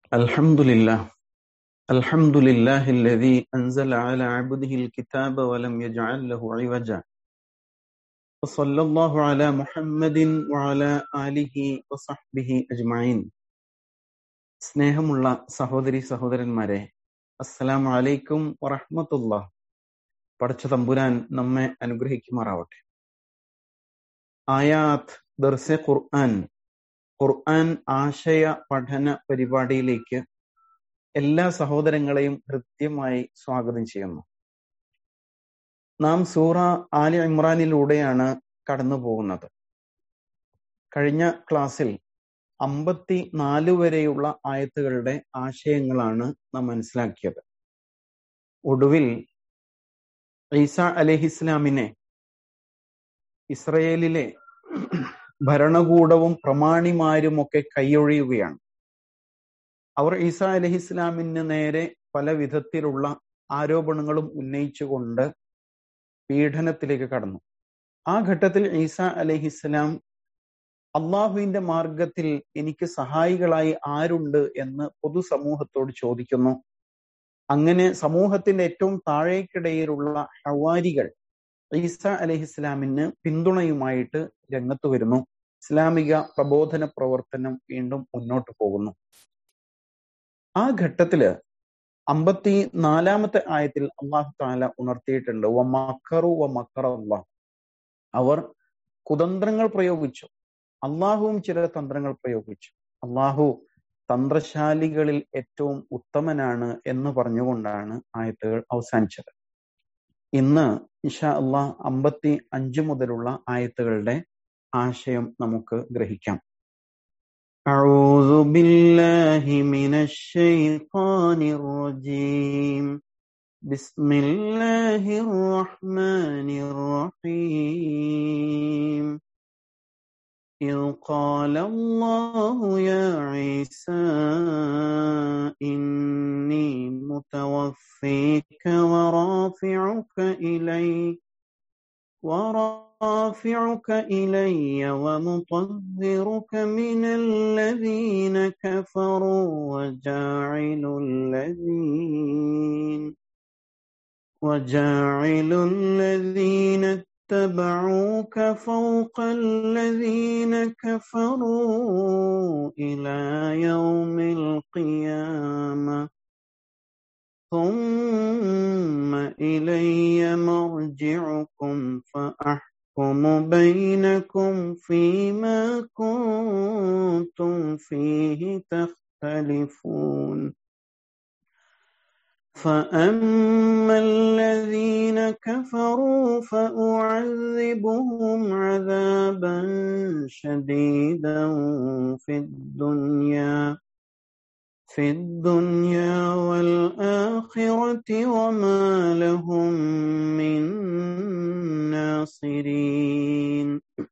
الحمد لله الحمد لله الذي أنزل على عبده الكتاب ولم يجعل له عوجا وصلى الله على محمد وعلى آله وصحبه أجمعين സ്നേഹമുള്ള സഹോദരി സഹോദരന്മാരെ അസ്സലാമു അലൈക്കും വറഹ്മത്തുള്ള പടച്ച തമ്പുരാൻ നമ്മെ അനുഗ്രഹിക്കുമാറാവട്ടെ ആയാത്ത് ദർസെ ഖുർആൻ ഖുർആൻ ആശയ പഠന പരിപാടിയിലേക്ക് എല്ലാ സഹോദരങ്ങളെയും ഹൃദ്യമായി സ്വാഗതം ചെയ്യുന്നു നാം സൂറ ആലി ഇമ്രാനിലൂടെയാണ് കടന്നു പോകുന്നത് കഴിഞ്ഞ ക്ലാസ്സിൽ അമ്പത്തി നാല് വരെയുള്ള ആയത്തുകളുടെ ആശയങ്ങളാണ് നാം മനസ്സിലാക്കിയത് ഒടുവിൽ ഈസ അലഹിസ്ലാമിനെ ഇസ്രയേലിലെ ഭരണകൂടവും പ്രമാണിമാരുമൊക്കെ കൈയൊഴിയുകയാണ് അവർ ഈസ അലഹിസ്ലാമിന് നേരെ പല വിധത്തിലുള്ള ആരോപണങ്ങളും ഉന്നയിച്ചുകൊണ്ട് പീഡനത്തിലേക്ക് കടന്നു ആ ഘട്ടത്തിൽ ഈസ അലഹിസ്ലാം അള്ളാഹുവിന്റെ മാർഗത്തിൽ എനിക്ക് സഹായികളായി ആരുണ്ട് എന്ന് പൊതുസമൂഹത്തോട് ചോദിക്കുന്നു അങ്ങനെ സമൂഹത്തിന്റെ ഏറ്റവും താഴേക്കിടയിലുള്ള ഹവാരികൾ ഈസ അലഹിസ്ലാമിന് പിന്തുണയുമായിട്ട് രംഗത്ത് വരുന്നു ഇസ്ലാമിക പ്രബോധന പ്രവർത്തനം വീണ്ടും മുന്നോട്ട് പോകുന്നു ആ ഘട്ടത്തില് അമ്പത്തി നാലാമത്തെ ആയത്തിൽ അള്ളാഹു താല ഉണർത്തിയിട്ടുണ്ട് വ മക്കറു വ മക്കറ അള്ളാഹ് അവർ കുതന്ത്രങ്ങൾ പ്രയോഗിച്ചു അള്ളാഹുവും ചില തന്ത്രങ്ങൾ പ്രയോഗിച്ചു അള്ളാഹു തന്ത്രശാലികളിൽ ഏറ്റവും ഉത്തമനാണ് എന്ന് പറഞ്ഞുകൊണ്ടാണ് ആയത്തുകൾ അവസാനിച്ചത് ഇന്ന് ഇഷാ അള്ളാഹ് അമ്പത്തി അഞ്ച് മുതലുള്ള ആയത്തുകളുടെ ആശയം നമുക്ക് ഗ്രഹിക്കാം أعوذ بالله من الشيطان الرجيم بسم الله الرحمن الرحيم إذ قال الله يا عيسى إني متوفيك ورافعك إلي ورافعك إلي ومطهرك من الذين كفروا وجاعل الذين وجاعل الذين اتبعوك فوق الذين كفروا إلى يوم القيامة ثم إلي مرجعكم فأحكم بينكم فيما كنتم فيه تختلفون فأما الذين كفروا فأعذبهم عذابا شديدا في الدنيا في الدنيا والآخرة وما لهم من ناصرين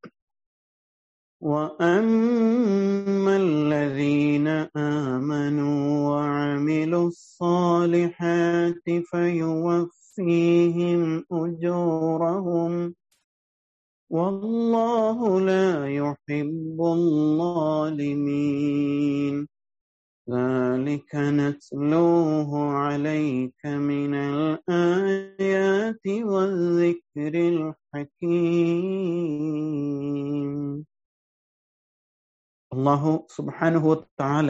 وأما الذين آمنوا وعملوا الصالحات فيوفيهم أجورهم والله لا يحب الظالمين ذلك نتلوه عليك من الآيات والذكر الحكيم അള്ളാഹു സുബാനുഹു താല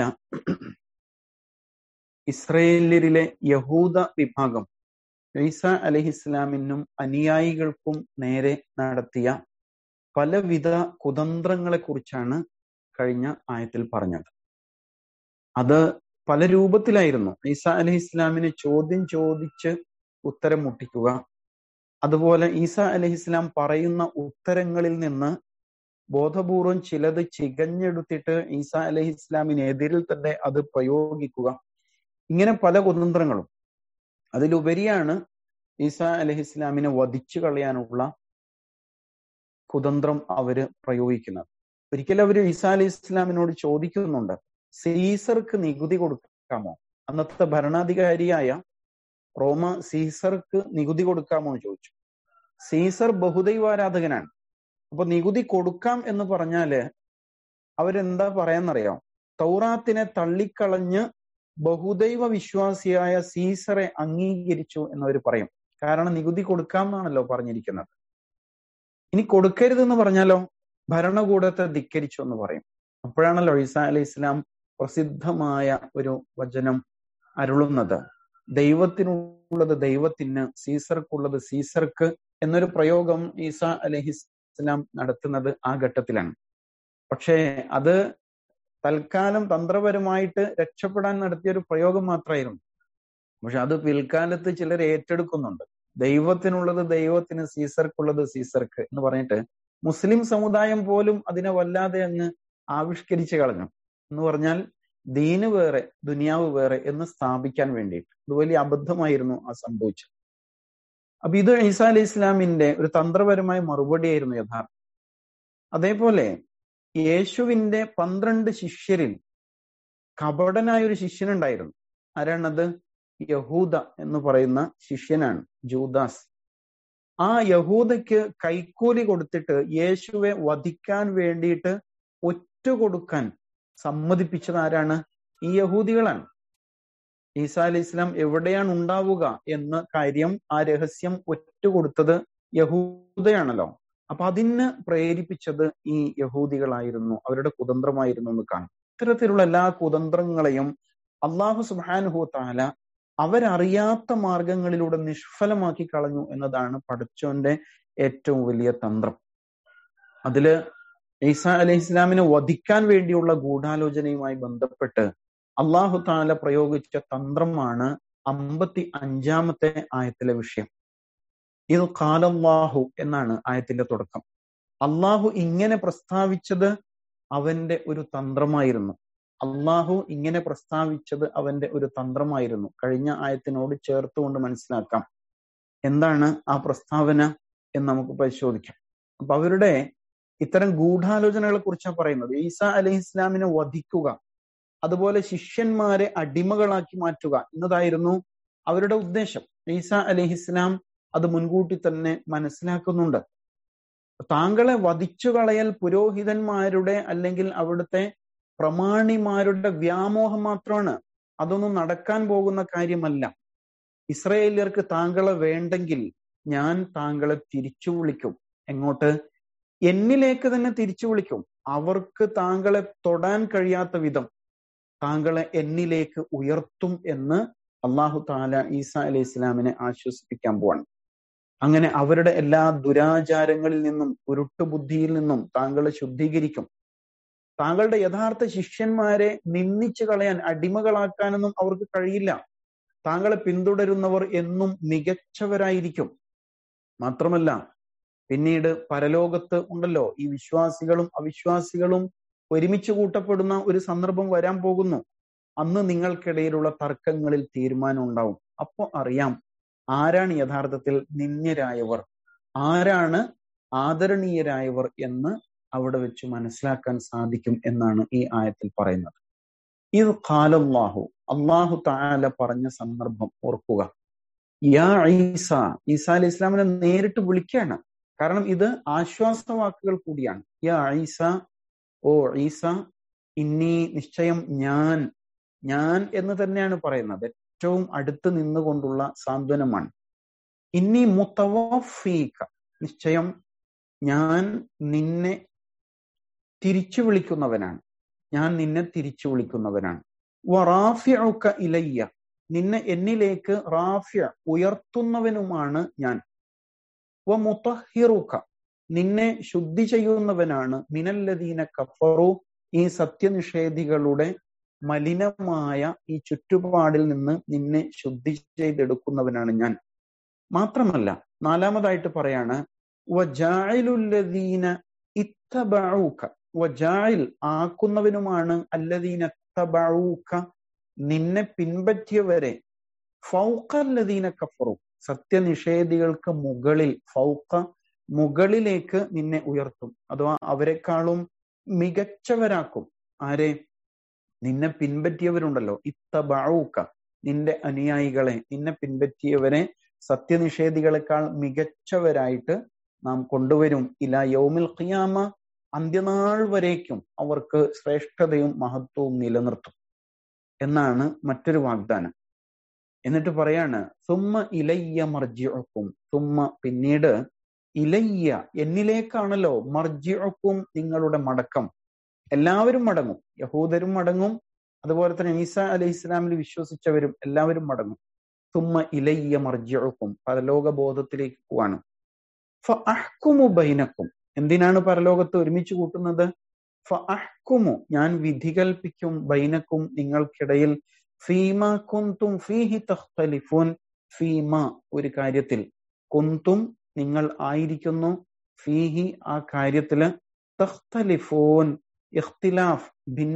ഇസ്രയേലിലെ യഹൂദ വിഭാഗം ഈസ അലഹിസ്ലാമിനും അനുയായികൾക്കും നേരെ നടത്തിയ പലവിധ കുതന്ത്രങ്ങളെ കുറിച്ചാണ് കഴിഞ്ഞ ആയത്തിൽ പറഞ്ഞത് അത് പല രൂപത്തിലായിരുന്നു ഈസ അലഹി ഇസ്ലാമിനെ ചോദ്യം ചോദിച്ച് ഉത്തരം മുട്ടിക്കുക അതുപോലെ ഈസ അലഹി ഇസ്ലാം പറയുന്ന ഉത്തരങ്ങളിൽ നിന്ന് ബോധപൂർവം ചിലത് ചികഞ്ഞെടുത്തിട്ട് ഈസ അലഹി ഇസ്ലാമിനെതിരിൽ തന്നെ അത് പ്രയോഗിക്കുക ഇങ്ങനെ പല കുതന്ത്രങ്ങളും അതിലുപരിയാണ് ഈസ അലഹി ഇസ്ലാമിനെ വധിച്ചു കളയാനുള്ള കുതന്ത്രം അവര് പ്രയോഗിക്കുന്നത് ഒരിക്കലും അവര് ഈസ അലി ഇസ്ലാമിനോട് ചോദിക്കുന്നുണ്ട് സീസർക്ക് നികുതി കൊടുക്കാമോ അന്നത്തെ ഭരണാധികാരിയായ റോമ സീസർക്ക് നികുതി കൊടുക്കാമോ എന്ന് ചോദിച്ചു സീസർ ബഹുദൈവാരാധകനാണ് അപ്പൊ നികുതി കൊടുക്കാം എന്ന് പറഞ്ഞാല് അവരെന്താ പറയാന്നറിയാം തൗറാത്തിനെ തള്ളിക്കളഞ്ഞ് ബഹുദൈവ വിശ്വാസിയായ സീസറെ അംഗീകരിച്ചു എന്നവർ പറയും കാരണം നികുതി കൊടുക്കാം എന്നാണല്ലോ പറഞ്ഞിരിക്കുന്നത് ഇനി കൊടുക്കരുതെന്ന് പറഞ്ഞാലോ ഭരണകൂടത്തെ ധിക്കരിച്ചു എന്ന് പറയും അപ്പോഴാണല്ലോ ഈസാ അലൈഹി ഇസ്ലാം പ്രസിദ്ധമായ ഒരു വചനം അരുളുന്നത് ദൈവത്തിനുള്ളത് ദൈവത്തിന് സീസർക്കുള്ളത് സീസർക്ക് എന്നൊരു പ്രയോഗം ഈസ അലഹി ഇസ്ലാം നടത്തുന്നത് ആ ഘട്ടത്തിലാണ് പക്ഷേ അത് തൽക്കാലം തന്ത്രപരമായിട്ട് രക്ഷപ്പെടാൻ നടത്തിയ ഒരു പ്രയോഗം മാത്രമായിരുന്നു പക്ഷെ അത് പിൽക്കാലത്ത് ചിലർ ഏറ്റെടുക്കുന്നുണ്ട് ദൈവത്തിനുള്ളത് ദൈവത്തിന് സീസർക്കുള്ളത് സീസർക്ക് എന്ന് പറഞ്ഞിട്ട് മുസ്ലിം സമുദായം പോലും അതിനെ വല്ലാതെ അങ്ങ് ആവിഷ്കരിച്ചു കളഞ്ഞു എന്ന് പറഞ്ഞാൽ ദീന് വേറെ ദുനിയാവ് വേറെ എന്ന് സ്ഥാപിക്കാൻ വേണ്ടിയിട്ട് ഇത് വലിയ അബദ്ധമായിരുന്നു ആ സംഭവിച്ചത് അപ്പൊ ഇത് ഈസാ അലി ഇസ്ലാമിന്റെ ഒരു തന്ത്രപരമായ മറുപടിയായിരുന്നു യഥാർത്ഥം അതേപോലെ യേശുവിന്റെ പന്ത്രണ്ട് ശിഷ്യരിൽ കപടനായ ഒരു ശിഷ്യനുണ്ടായിരുന്നു ആരാണത് യഹൂദ എന്ന് പറയുന്ന ശിഷ്യനാണ് ജൂദാസ് ആ യഹൂദയ്ക്ക് കൈക്കൂലി കൊടുത്തിട്ട് യേശുവെ വധിക്കാൻ വേണ്ടിയിട്ട് ഒറ്റ കൊടുക്കാൻ സമ്മതിപ്പിച്ചത് ആരാണ് ഈ യഹൂദികളാണ് ഈസാ അലി ഇസ്ലാം എവിടെയാണ് ഉണ്ടാവുക എന്ന കാര്യം ആ രഹസ്യം ഒറ്റ കൊടുത്തത് യഹൂദയാണല്ലോ അപ്പൊ അതിന് പ്രേരിപ്പിച്ചത് ഈ യഹൂദികളായിരുന്നു അവരുടെ കുതന്ത്രമായിരുന്നു എന്ന് കാണും ഇത്തരത്തിലുള്ള എല്ലാ കുതന്ത്രങ്ങളെയും അള്ളാഹു സുബാനുഹു താല അവരറിയാത്ത മാർഗങ്ങളിലൂടെ നിഷ്ഫലമാക്കി കളഞ്ഞു എന്നതാണ് പഠിച്ചോന്റെ ഏറ്റവും വലിയ തന്ത്രം അതില് ഈസാ അലൈഹി ഇസ്ലാമിനെ വധിക്കാൻ വേണ്ടിയുള്ള ഗൂഢാലോചനയുമായി ബന്ധപ്പെട്ട് അള്ളാഹു താല പ്രയോഗിച്ച തന്ത്രമാണ് അമ്പത്തി അഞ്ചാമത്തെ ആയത്തിലെ വിഷയം ഇത് കാലല്ലാഹു എന്നാണ് ആയത്തിന്റെ തുടക്കം അള്ളാഹു ഇങ്ങനെ പ്രസ്താവിച്ചത് അവന്റെ ഒരു തന്ത്രമായിരുന്നു അള്ളാഹു ഇങ്ങനെ പ്രസ്താവിച്ചത് അവന്റെ ഒരു തന്ത്രമായിരുന്നു കഴിഞ്ഞ ആയത്തിനോട് ചേർത്തുകൊണ്ട് മനസ്സിലാക്കാം എന്താണ് ആ പ്രസ്താവന എന്ന് നമുക്ക് പരിശോധിക്കാം അപ്പൊ അവരുടെ ഇത്തരം ഗൂഢാലോചനകളെ കുറിച്ചാണ് പറയുന്നത് ഈസാ അലഹി ഇസ്ലാമിനെ വധിക്കുക അതുപോലെ ശിഷ്യന്മാരെ അടിമകളാക്കി മാറ്റുക എന്നതായിരുന്നു അവരുടെ ഉദ്ദേശം ഈസാ അലഹി ഇസ്ലാം അത് മുൻകൂട്ടി തന്നെ മനസ്സിലാക്കുന്നുണ്ട് താങ്കളെ വധിച്ചു കളയൽ പുരോഹിതന്മാരുടെ അല്ലെങ്കിൽ അവിടുത്തെ പ്രമാണിമാരുടെ വ്യാമോഹം മാത്രമാണ് അതൊന്നും നടക്കാൻ പോകുന്ന കാര്യമല്ല ഇസ്രയേലിയർക്ക് താങ്കളെ വേണ്ടെങ്കിൽ ഞാൻ താങ്കളെ തിരിച്ചു വിളിക്കും എങ്ങോട്ട് എന്നിലേക്ക് തന്നെ തിരിച്ചു വിളിക്കും അവർക്ക് താങ്കളെ തൊടാൻ കഴിയാത്ത വിധം താങ്കളെ എന്നിലേക്ക് ഉയർത്തും എന്ന് അള്ളാഹു താല ഈസ അലൈഹി ഇസ്ലാമിനെ ആശ്വസിപ്പിക്കാൻ പോവാണ് അങ്ങനെ അവരുടെ എല്ലാ ദുരാചാരങ്ങളിൽ നിന്നും ഉരുട്ടുബുദ്ധിയിൽ നിന്നും താങ്കളെ ശുദ്ധീകരിക്കും താങ്കളുടെ യഥാർത്ഥ ശിഷ്യന്മാരെ നിന്ദിച്ചു കളയാൻ അടിമകളാക്കാനൊന്നും അവർക്ക് കഴിയില്ല താങ്കളെ പിന്തുടരുന്നവർ എന്നും മികച്ചവരായിരിക്കും മാത്രമല്ല പിന്നീട് പരലോകത്ത് ഉണ്ടല്ലോ ഈ വിശ്വാസികളും അവിശ്വാസികളും ഒരുമിച്ച് കൂട്ടപ്പെടുന്ന ഒരു സന്ദർഭം വരാൻ പോകുന്നു അന്ന് നിങ്ങൾക്കിടയിലുള്ള തർക്കങ്ങളിൽ തീരുമാനം ഉണ്ടാവും അപ്പൊ അറിയാം ആരാണ് യഥാർത്ഥത്തിൽ നിന്ദ്യരായവർ ആരാണ് ആദരണീയരായവർ എന്ന് അവിടെ വെച്ച് മനസ്സിലാക്കാൻ സാധിക്കും എന്നാണ് ഈ ആയത്തിൽ പറയുന്നത് ഇത് കാലല്ലാഹു അള്ളാഹു താല പറഞ്ഞ സന്ദർഭം ഓർക്കുക യാ ഈസ ഈസ അലി ഇസ്ലാമിനെ നേരിട്ട് വിളിക്കുകയാണ് കാരണം ഇത് ആശ്വാസവാക്കുകൾ കൂടിയാണ് യാ ഈസ ഓ ഈസ ഇന്നീ നിശ്ചയം ഞാൻ ഞാൻ എന്ന് തന്നെയാണ് പറയുന്നത് ഏറ്റവും അടുത്ത് നിന്നുകൊണ്ടുള്ള സാന്ത്വനമാണ് ഇനി മുത്തവഫീക്ക നിശ്ചയം ഞാൻ നിന്നെ തിരിച്ചു വിളിക്കുന്നവനാണ് ഞാൻ നിന്നെ തിരിച്ചു വിളിക്കുന്നവനാണ് വറാഫിഉക ഇലയ്യ നിന്നെ എന്നിലേക്ക് റാഫ്യ ഉയർത്തുന്നവനുമാണ് ഞാൻ വ മുത്തഹിറുക നിന്നെ ശുദ്ധി ചെയ്യുന്നവനാണ് മിനല്ലദീന കഫറു ഈ സത്യനിഷേധികളുടെ മലിനമായ ഈ ചുറ്റുപാടിൽ നിന്ന് നിന്നെ ശുദ്ധി ചെയ്തെടുക്കുന്നവനാണ് ഞാൻ മാത്രമല്ല നാലാമതായിട്ട് പറയാണ് വജായിലുല്ലദീന ഇത്തബഊക വജായിൽ ആക്കുന്നവനുമാണ് അല്ലദീന തബഊക നിന്നെ പിൻപറ്റിയവരെ ഫൗക്കല്ലദീന കഫറു സത്യനിഷേധികൾക്ക് മുകളിൽ ഫൗക്ക മുകളിലേക്ക് നിന്നെ ഉയർത്തും അഥവാ അവരെക്കാളും മികച്ചവരാക്കും ആരെ നിന്നെ പിൻപറ്റിയവരുണ്ടല്ലോ ഇത്തബഊക്ക നിന്റെ അനുയായികളെ നിന്നെ പിൻപറ്റിയവരെ സത്യനിഷേധികളെക്കാൾ മികച്ചവരായിട്ട് നാം കൊണ്ടുവരും ഇല യൗമിൽ ഖിയാമ അന്ത്യനാൾ വരേക്കും അവർക്ക് ശ്രേഷ്ഠതയും മഹത്വവും നിലനിർത്തും എന്നാണ് മറ്റൊരു വാഗ്ദാനം എന്നിട്ട് പറയാണ് സുമ്മ ഇലയ്യ മർജിഉക്കും സുമ്മ പിന്നീട് ഇലയ്യ എന്നിലേക്കാണല്ലോ മർജിഉക്കും നിങ്ങളുടെ മടക്കം എല്ലാവരും മടങ്ങും യഹൂദരും മടങ്ങും അതുപോലെ തന്നെ ഈസ അലൈഹി ഇസ്ലാമിൽ വിശ്വസിച്ചവരും എല്ലാവരും മടങ്ങും സുമ്മ ഇലയ്യ മർജിഉക്കും പരലോക ബോധത്തിലേക്ക് പോവാണ് ഫഅഹ്കുമു ബൈനക്കും എന്തിനാണ് പരലോകത്ത് ഒരുമിച്ച് കൂട്ടുന്നത് ഫഅഹ്കുമു ഞാൻ വിധി കൽപ്പിക്കും ബൈനക്കും നിങ്ങൾക്കിടയിൽ ഫീമ കുന്തും ഫീഹി തഖ്തലിഫൂൻ ഫീമ ഒരു കാര്യത്തിൽ കുന്തും നിങ്ങൾ ആയിരിക്കുന്നു ഫീഹി ആ കാര്യത്തില് തഖ്തലിഫൂൻ ഇഖ്തിലാഫ്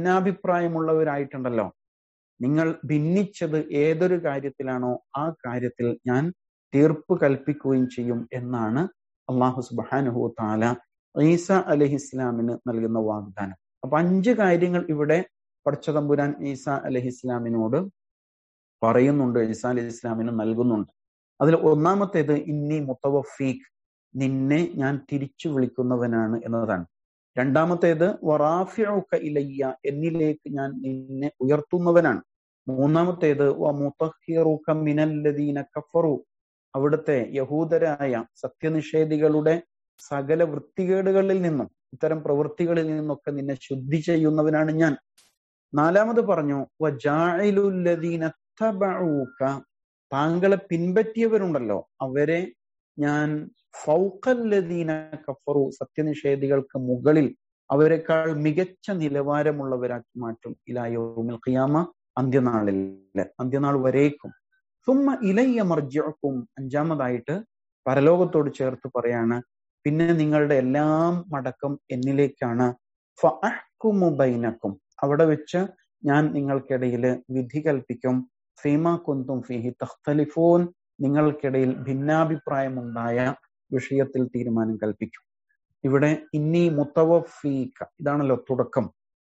ഭിന്നാഭിപ്രായമുള്ളവരായിട്ടുണ്ടല്ലോ നിങ്ങൾ ഭിന്നിച്ചത് ഏതൊരു കാര്യത്തിലാണോ ആ കാര്യത്തിൽ ഞാൻ തീർപ്പ് കൽപ്പിക്കുകയും ചെയ്യും എന്നാണ് അള്ളാഹു സുബാനുഹു താല ഈസ അലഹി ഇസ്ലാമിന് നൽകുന്ന വാഗ്ദാനം അപ്പൊ അഞ്ച് കാര്യങ്ങൾ ഇവിടെ പടച്ചതമ്പുരാൻ ഈസ അലഹി ഇസ്ലാമിനോട് പറയുന്നുണ്ട് ഈസ അലഹി ഇസ്ലാമിന് നൽകുന്നുണ്ട് അതിൽ ഒന്നാമത്തേത് ഇന്നി മുത്തവഫീഖ് നിന്നെ ഞാൻ തിരിച്ചു വിളിക്കുന്നവനാണ് എന്നതാണ് രണ്ടാമത്തേത് വറാഫിഉക ഇലയ്യ എന്നിലേക്ക് ഞാൻ നിന്നെ ഉയർത്തുന്നവനാണ് മൂന്നാമത്തേത് വമുതഹിറുക മിനല്ലദീന കഫറു അവിടുത്തെ യഹൂദരായ സത്യനിഷേധികളുടെ സകല വൃത്തികേടുകളിൽ നിന്നും ഇത്തരം പ്രവൃത്തികളിൽ നിന്നൊക്കെ നിന്നെ ശുദ്ധി ചെയ്യുന്നവനാണ് ഞാൻ നാലാമത് പറഞ്ഞു വജാഇലുല്ലദീന തബഊക താങ്കളെ പിൻപറ്റിയവരുണ്ടല്ലോ അവരെ ഞാൻ ഫൗക്കല്ലദീന കഫറു സത്യനിഷേധികൾക്ക് മുകളിൽ അവരെക്കാൾ മികച്ച നിലവാരമുള്ളവരാക്കി മാറ്റും ഇലായോമിൽ ഖിയാമ അന്ത്യനാളിൽ അന്ത്യനാൾ വരേക്കും സുമ്മ ഇലയ്യ മർജിഅക്കും അഞ്ചാമതായിട്ട് പരലോകത്തോട് ചേർത്ത് പറയാണ് പിന്നെ നിങ്ങളുടെ എല്ലാം മടക്കം എന്നിലേക്കാണ് ഫഅഹ്കുമു ബൈനക്കും അവിടെ വെച്ച് ഞാൻ നിങ്ങൾക്കിടയിൽ വിധി കൽപ്പിക്കും ഫീമ കുന്തും ഫീഹി തഖ്തലിഫൂൻ നിങ്ങൾക്കിടയിൽ ഭിന്നാഭിപ്രായമുണ്ടായ വിഷയത്തിൽ തീരുമാനം കൽപ്പിക്കും ഇവിടെ ഇന്നി മുത്തവഫീക്ക ഇതാണല്ലോ തുടക്കം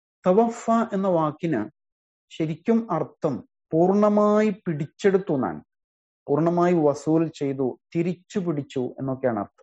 തവഫ എന്ന വാക്കിന് ശരിക്കും അർത്ഥം പൂർണ്ണമായി പിടിച്ചെടുത്തു എന്നാണ് പൂർണ്ണമായി വസൂൽ ചെയ്തു തിരിച്ചു പിടിച്ചു എന്നൊക്കെയാണ് അർത്ഥം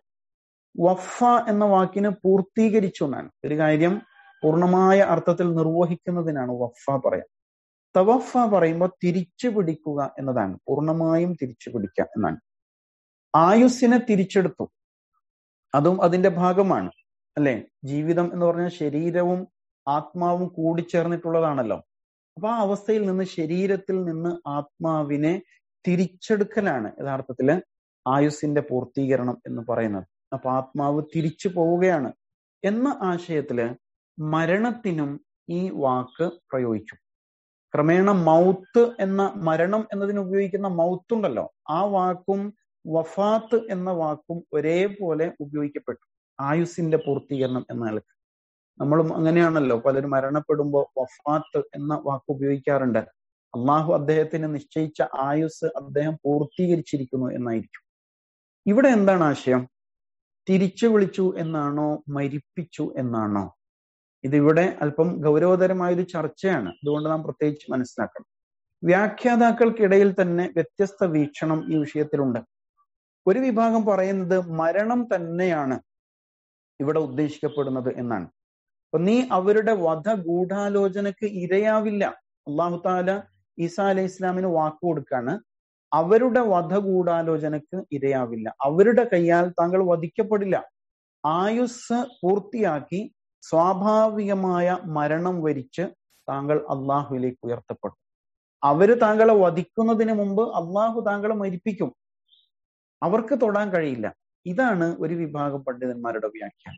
വഫ എന്ന വാക്കിന് പൂർത്തീകരിച്ചു എന്നാണ് ഒരു കാര്യം പൂർണ്ണമായ അർത്ഥത്തിൽ നിർവഹിക്കുന്നതിനാണ് വഫ പറയാം തവഫ പറയുമ്പോൾ തിരിച്ചു പിടിക്കുക എന്നതാണ് പൂർണ്ണമായും തിരിച്ചു പിടിക്കുക എന്നാണ് ആയുസ്സിനെ തിരിച്ചെടുത്തു അതും അതിന്റെ ഭാഗമാണ് അല്ലെ ജീവിതം എന്ന് പറഞ്ഞാൽ ശരീരവും ആത്മാവും കൂടിച്ചേർന്നിട്ടുള്ളതാണല്ലോ അപ്പൊ ആ അവസ്ഥയിൽ നിന്ന് ശരീരത്തിൽ നിന്ന് ആത്മാവിനെ തിരിച്ചെടുക്കലാണ് യഥാർത്ഥത്തില് ആയുസ്സിന്റെ പൂർത്തീകരണം എന്ന് പറയുന്നത് അപ്പൊ ആത്മാവ് തിരിച്ചു പോവുകയാണ് എന്ന ആശയത്തില് മരണത്തിനും ഈ വാക്ക് പ്രയോഗിച്ചു ക്രമേണ മൗത്ത് എന്ന മരണം എന്നതിന് ഉപയോഗിക്കുന്ന മൗത്തുണ്ടല്ലോ ആ വാക്കും വഫാത്ത് എന്ന വാക്കും ഒരേപോലെ ഉപയോഗിക്കപ്പെട്ടു ആയുസിന്റെ പൂർത്തീകരണം എന്ന നിലക്ക് നമ്മളും അങ്ങനെയാണല്ലോ പലരും മരണപ്പെടുമ്പോൾ വഫാത്ത് എന്ന വാക്ക് ഉപയോഗിക്കാറുണ്ട് അള്ളാഹു അദ്ദേഹത്തിന് നിശ്ചയിച്ച ആയുസ് അദ്ദേഹം പൂർത്തീകരിച്ചിരിക്കുന്നു എന്നായിരിക്കും ഇവിടെ എന്താണ് ആശയം തിരിച്ചു വിളിച്ചു എന്നാണോ മരിപ്പിച്ചു എന്നാണോ ഇതിവിടെ അല്പം ഗൗരവതരമായ ഒരു ചർച്ചയാണ് അതുകൊണ്ട് നാം പ്രത്യേകിച്ച് മനസ്സിലാക്കണം വ്യാഖ്യാതാക്കൾക്കിടയിൽ തന്നെ വ്യത്യസ്ത വീക്ഷണം ഈ വിഷയത്തിലുണ്ട് ഒരു വിഭാഗം പറയുന്നത് മരണം തന്നെയാണ് ഇവിടെ ഉദ്ദേശിക്കപ്പെടുന്നത് എന്നാണ് അപ്പൊ നീ അവരുടെ വധ ഗൂഢാലോചനക്ക് ഇരയാവില്ല അള്ളാഹു താല ഈസാ അലൈഹി ഇസ്ലാമിന് വാക്ക് കൊടുക്കാണ് അവരുടെ വധ ഗൂഢാലോചനക്ക് ഇരയാവില്ല അവരുടെ കയ്യാൽ താങ്കൾ വധിക്കപ്പെടില്ല ആയുസ് പൂർത്തിയാക്കി സ്വാഭാവികമായ മരണം വരിച്ച് താങ്കൾ അള്ളാഹുവിലേക്ക് ഉയർത്തപ്പെടും അവര് താങ്കളെ വധിക്കുന്നതിന് മുമ്പ് അള്ളാഹു താങ്കളെ മരിപ്പിക്കും അവർക്ക് തൊടാൻ കഴിയില്ല ഇതാണ് ഒരു വിഭാഗം പണ്ഡിതന്മാരുടെ വ്യാഖ്യാനം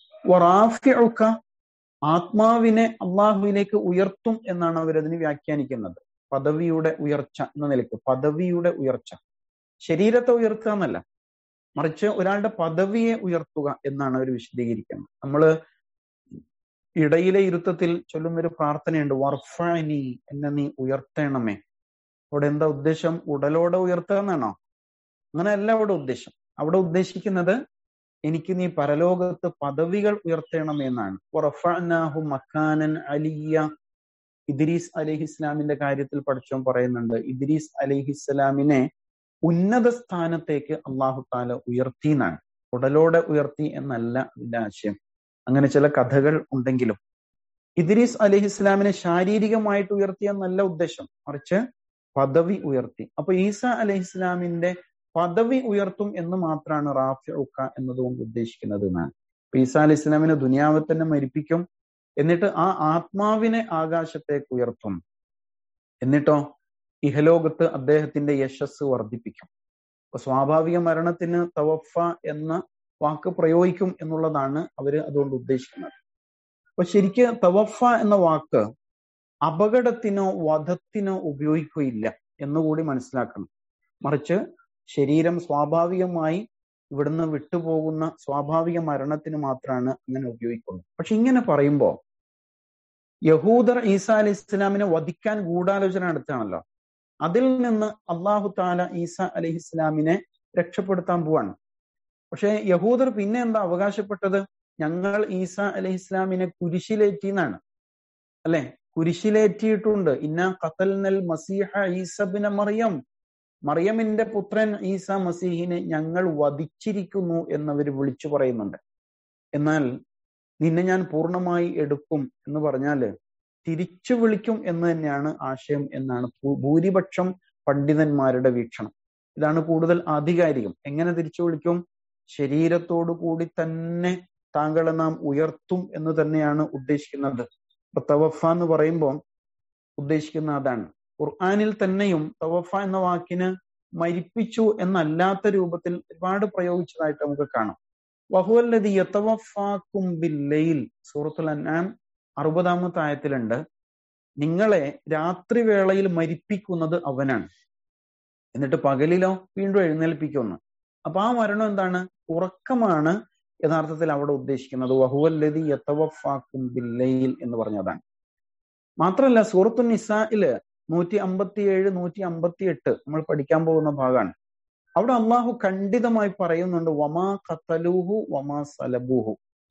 വറാഫിഉക ആത്മാവിനെ അള്ളാഹുവിലേക്ക് ഉയർത്തും എന്നാണ് അവരതിന് വ്യാഖ്യാനിക്കുന്നത് പദവിയുടെ ഉയർച്ച എന്ന നിലയ്ക്ക് പദവിയുടെ ഉയർച്ച ശരീരത്തെ ഉയർത്തുക എന്നല്ല മറിച്ച് ഒരാളുടെ പദവിയെ ഉയർത്തുക എന്നാണ് അവർ വിശദീകരിക്കുന്നത് നമ്മള് ഇടയിലെ ഇരുത്തത്തിൽ ചൊല്ലുന്നൊരു പ്രാർത്ഥനയുണ്ട് വർഫാനി എന്നെ നീ ഉയർത്തണമേ അവിടെ എന്താ ഉദ്ദേശം ഉടലോടെ ഉയർത്തുക എന്നാണോ അങ്ങനെയല്ല അവിടെ ഉദ്ദേശം അവിടെ ഉദ്ദേശിക്കുന്നത് എനിക്ക് നീ പരലോകത്ത് പദവികൾ ഉയർത്തണമെന്നാണ് വറഫഅനാഹു മക്കാനൻ അലിയ ഇദ്രീസ് അലിഹിസ്ലാമിന്റെ കാര്യത്തിൽ പഠിച്ചോൻ പറയുന്നുണ്ട് ഇദ്രീസ് അലിഹിസ്ലാമിനെ ഉന്നത സ്ഥാനത്തേക്ക് അള്ളാഹു താല ഉയർത്തി എന്നാണ് ഉടലോടെ ഉയർത്തി എന്നല്ല അതിന്റെ ആശയം അങ്ങനെ ചില കഥകൾ ഉണ്ടെങ്കിലും ഇദ്രീസ് അലഹി ഇസ്ലാമിനെ ശാരീരികമായിട്ട് ഉയർത്തിയ നല്ല ഉദ്ദേശം മറിച്ച് പദവി ഉയർത്തി അപ്പൊ ഈസ അലഹി ഇസ്ലാമിന്റെ പദവി ഉയർത്തും എന്ന് മാത്രമാണ് റാഫി ഉക്ക എന്നതുകൊണ്ട് ഉദ്ദേശിക്കുന്നത് എന്നാണ് ഈസ അലി ഇസ്ലാമിനെ ദുനിയാവിൽ തന്നെ മരിപ്പിക്കും എന്നിട്ട് ആ ആത്മാവിനെ ആകാശത്തേക്ക് ഉയർത്തും എന്നിട്ടോ ഇഹലോകത്ത് അദ്ദേഹത്തിന്റെ യശസ് വർദ്ധിപ്പിക്കും അപ്പൊ സ്വാഭാവിക മരണത്തിന് തവഫ എന്ന വാക്ക് പ്രയോഗിക്കും എന്നുള്ളതാണ് അവര് അതുകൊണ്ട് ഉദ്ദേശിക്കുന്നത് അപ്പൊ ശരിക്ക് തവഫ എന്ന വാക്ക് അപകടത്തിനോ വധത്തിനോ ഉപയോഗിക്കുകയില്ല എന്നുകൂടി മനസ്സിലാക്കണം മറിച്ച് ശരീരം സ്വാഭാവികമായി ഇവിടുന്ന് വിട്ടുപോകുന്ന സ്വാഭാവിക മരണത്തിന് മാത്രമാണ് അങ്ങനെ ഉപയോഗിക്കുന്നത് പക്ഷെ ഇങ്ങനെ പറയുമ്പോൾ യഹൂദർ ഈസ അലി ഇസ്ലാമിനെ വധിക്കാൻ ഗൂഢാലോചന നടത്തുകയാണല്ലോ അതിൽ നിന്ന് അള്ളാഹു താല ഈസ അലഹി ഇസ്ലാമിനെ രക്ഷപ്പെടുത്താൻ പോവാണ് പക്ഷെ യഹൂദർ പിന്നെ എന്താ അവകാശപ്പെട്ടത് ഞങ്ങൾ ഈസ അലഹി ഇസ്ലാമിനെ കുരിശിലേറ്റി എന്നാണ് അല്ലെ കുരിശിലേറ്റിയിട്ടുണ്ട് ഇന്ന ഖത്തൽനൽ മസീഹ ഈസബിന മറിയം മറിയമിന്റെ പുത്രൻ ഈസ മസീഹിനെ ഞങ്ങൾ വധിച്ചിരിക്കുന്നു എന്നവർ വിളിച്ചു പറയുന്നുണ്ട് എന്നാൽ നിന്നെ ഞാൻ പൂർണ്ണമായി എടുക്കും എന്ന് പറഞ്ഞാല് തിരിച്ചു വിളിക്കും എന്ന് തന്നെയാണ് ആശയം എന്നാണ് ഭൂരിപക്ഷം പണ്ഡിതന്മാരുടെ വീക്ഷണം ഇതാണ് കൂടുതൽ ആധികാരികം എങ്ങനെ തിരിച്ചു വിളിക്കും ശരീരത്തോടു കൂടി തന്നെ താങ്കളെ നാം ഉയർത്തും എന്ന് തന്നെയാണ് ഉദ്ദേശിക്കുന്നത് ഇപ്പൊ തവഫ എന്ന് പറയുമ്പോൾ ഉദ്ദേശിക്കുന്ന അതാണ് ഖുർആാനിൽ തന്നെയും തവഫ എന്ന വാക്കിന് മരിപ്പിച്ചു എന്നല്ലാത്ത രൂപത്തിൽ ഒരുപാട് പ്രയോഗിച്ചതായിട്ട് നമുക്ക് കാണാം വഹുവല്ലതി യത്തവഫാക്കും ബില്ലയിൽ സൂറത്തുൽ അന്നാം അറുപതാമത്തെ ആയത്തിലുണ്ട് നിങ്ങളെ രാത്രി വേളയിൽ മരിപ്പിക്കുന്നത് അവനാണ് എന്നിട്ട് പകലിലോ വീണ്ടും എഴുന്നേൽപ്പിക്കുന്നു അപ്പൊ ആ മരണം എന്താണ് ഉറക്കമാണ് യഥാർത്ഥത്തിൽ അവിടെ ഉദ്ദേശിക്കുന്നത് വഹുവല്ലതി യത്തവഫാക്കും ബില്ലയിൽ എന്ന് പറഞ്ഞതാണ് മാത്രല്ല സൂറത്തു നിസായില് നൂറ്റി അമ്പത്തിയേഴ് നൂറ്റി അമ്പത്തി എട്ട് നമ്മൾ പഠിക്കാൻ പോകുന്ന ഭാഗമാണ് അവിടെ അള്ളാഹു ಖಂಡಿതമായി പറയുന്നുണ്ട് വമാ ഖത്തലൂഹു വമാ സലബൂഹു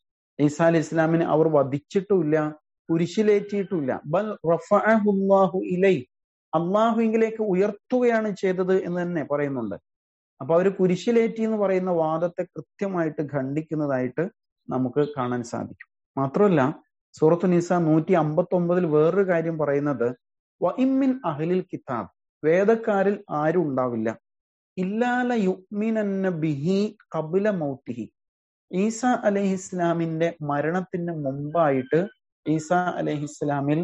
ഈസാ അലി ഇസ്ലാമിനെ അവർ വധിച്ചിട്ടുമില്ല കുരിശിലേറ്റിയിട്ടില്ല ബൽ റഫഅഹുല്ലാഹു ഇലൈ അള്ളാഹുവിലേക്ക് ഉയർത്തുകയാണ് ചെയ്തത് എന്ന് തന്നെ പറയുന്നുണ്ട് അപ്പൊ അവർ കുരിശിലേറ്റി എന്ന് പറയുന്ന വാദത്തെ കൃത്യമായിട്ട് ഖണ്ഡിക്കുന്നതായിട്ട് നമുക്ക് കാണാൻ സാധിക്കും മാത്രമല്ല സൂറത്തു നിസ നൂറ്റി അമ്പത്തി ഒമ്പതിൽ വേറൊരു കാര്യം പറയുന്നത് വഇമ്മിൻ അഹ്ലിൽ കിതാബ് വേദക്കാരിൽ ആരും ഉണ്ടാവില്ല ഇല്ലാല യുഗ്മിനന്ന ബിഹി കബില മൗത്തിഹി ഈസ അലഹിസ്ലാമിന്റെ മരണത്തിന് മുമ്പായിട്ട് ഈസ അലഹിസ്ലാമിൽ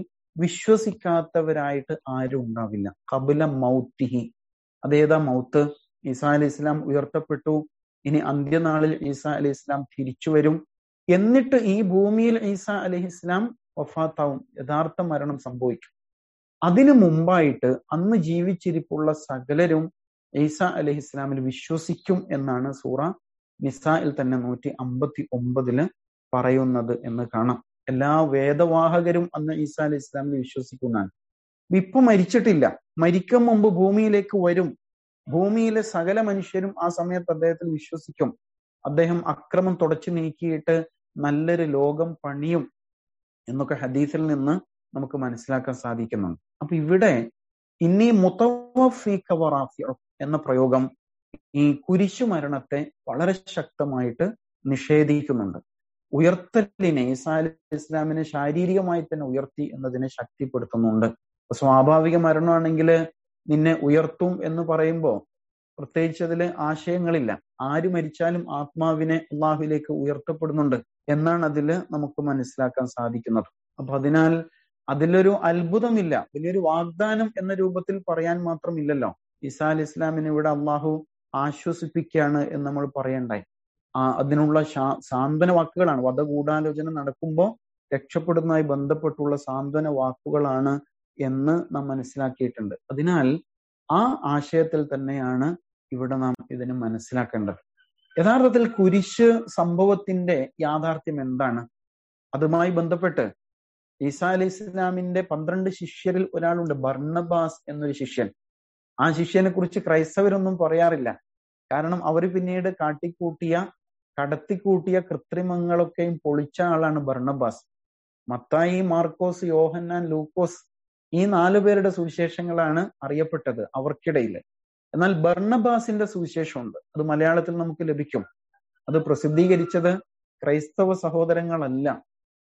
വിശ്വസിക്കാത്തവരായിട്ട് ആരും ഉണ്ടാവില്ല കബില മൗത്തിഹി അതേതാ മൗത്ത് ഈസ അലി ഇസ്ലാം ഉയർത്തപ്പെട്ടു ഇനി അന്ത്യനാളിൽ ഈസ അലി ഇസ്ലാം തിരിച്ചു വരും എന്നിട്ട് ഈ ഭൂമിയിൽ ഈസ അലഹി ഇസ്ലാം വഫാത്താവും യഥാർത്ഥ മരണം സംഭവിക്കും അതിനു മുമ്പായിട്ട് അന്ന് ജീവിച്ചിരിപ്പുള്ള സകലരും ഈസ അലഹി ഇസ്ലാമിൽ വിശ്വസിക്കും എന്നാണ് സൂറ നിസായിൽ തന്നെ നൂറ്റി അമ്പത്തി ഒമ്പതില് പറയുന്നത് എന്ന് കാണാം എല്ലാ വേദവാഹകരും അന്ന് ഈസ അലി ഇസ്ലാമിൽ വിശ്വസിക്കുന്നതാണ് ഇപ്പൊ മരിച്ചിട്ടില്ല മരിക്കും മുമ്പ് ഭൂമിയിലേക്ക് വരും ഭൂമിയിലെ സകല മനുഷ്യരും ആ സമയത്ത് അദ്ദേഹത്തിൽ വിശ്വസിക്കും അദ്ദേഹം അക്രമം തുടച്ചു നീക്കിയിട്ട് നല്ലൊരു ലോകം പണിയും എന്നൊക്കെ ഹദീസിൽ നിന്ന് നമുക്ക് മനസ്സിലാക്കാൻ സാധിക്കുന്നുണ്ട് അപ്പൊ ഇവിടെ ഇനി മുത്തവഫീഖവറാഫി എന്ന പ്രയോഗം ഈ കുരിശു മരണത്തെ വളരെ ശക്തമായിട്ട് നിഷേധിക്കുന്നുണ്ട് ഉയർത്തലിനെ ഈസാ അലി ഇസ്ലാമിനെ ശാരീരികമായി തന്നെ ഉയർത്തി എന്നതിനെ ശക്തിപ്പെടുത്തുന്നുണ്ട് സ്വാഭാവിക മരണമാണെങ്കിൽ നിന്നെ ഉയർത്തും എന്ന് പറയുമ്പോൾ പ്രത്യേകിച്ച് അതിൽ ആശയങ്ങളില്ല ആര് മരിച്ചാലും ആത്മാവിനെ അള്ളാഹുവിലേക്ക് ഉയർത്തപ്പെടുന്നുണ്ട് എന്നാണ് അതിൽ നമുക്ക് മനസ്സിലാക്കാൻ സാധിക്കുന്നത് അപ്പൊ അതിനാൽ അതിലൊരു അത്ഭുതമില്ല വലിയൊരു വാഗ്ദാനം എന്ന രൂപത്തിൽ പറയാൻ മാത്രമില്ലല്ലോ ഈസാ അലി ഇസ്ലാമിനെ ഇവിടെ അള്ളാഹു ആശ്വസിപ്പിക്കുകയാണ് എന്ന് നമ്മൾ പറയണ്ടായി ആ അതിനുള്ള സാന്ത്വന വാക്കുകളാണ് വധഗൂഢാലോചന നടക്കുമ്പോൾ രക്ഷപ്പെടുന്നതുമായി ബന്ധപ്പെട്ടുള്ള സാന്ത്വന വാക്കുകളാണ് എന്ന് നാം മനസ്സിലാക്കിയിട്ടുണ്ട് അതിനാൽ ആ ആശയത്തിൽ തന്നെയാണ് ഇവിടെ നാം ഇതിനെ മനസ്സിലാക്കേണ്ടത് യഥാർത്ഥത്തിൽ കുരിശ് സംഭവത്തിന്റെ യാഥാർത്ഥ്യം എന്താണ് അതുമായി ബന്ധപ്പെട്ട് ഈസാ അലി ഇസ്ലാമിന്റെ പന്ത്രണ്ട് ശിഷ്യരിൽ ഒരാളുണ്ട് ബർണബാസ് എന്നൊരു ശിഷ്യൻ ആ ശിഷ്യനെ കുറിച്ച് ക്രൈസ്തവരൊന്നും പറയാറില്ല കാരണം അവർ പിന്നീട് കാട്ടിക്കൂട്ടിയ കടത്തിക്കൂട്ടിയ കൃത്രിമങ്ങളൊക്കെയും പൊളിച്ച ആളാണ് ബർണബാസ് മത്തായി മാർക്കോസ് യോഹന്നാൻ ലൂക്കോസ് ഈ നാലു പേരുടെ സുവിശേഷങ്ങളാണ് അറിയപ്പെട്ടത് അവർക്കിടയിൽ എന്നാൽ ബർണബാസിന്റെ സുവിശേഷമുണ്ട് അത് മലയാളത്തിൽ നമുക്ക് ലഭിക്കും അത് പ്രസിദ്ധീകരിച്ചത് ക്രൈസ്തവ സഹോദരങ്ങളല്ല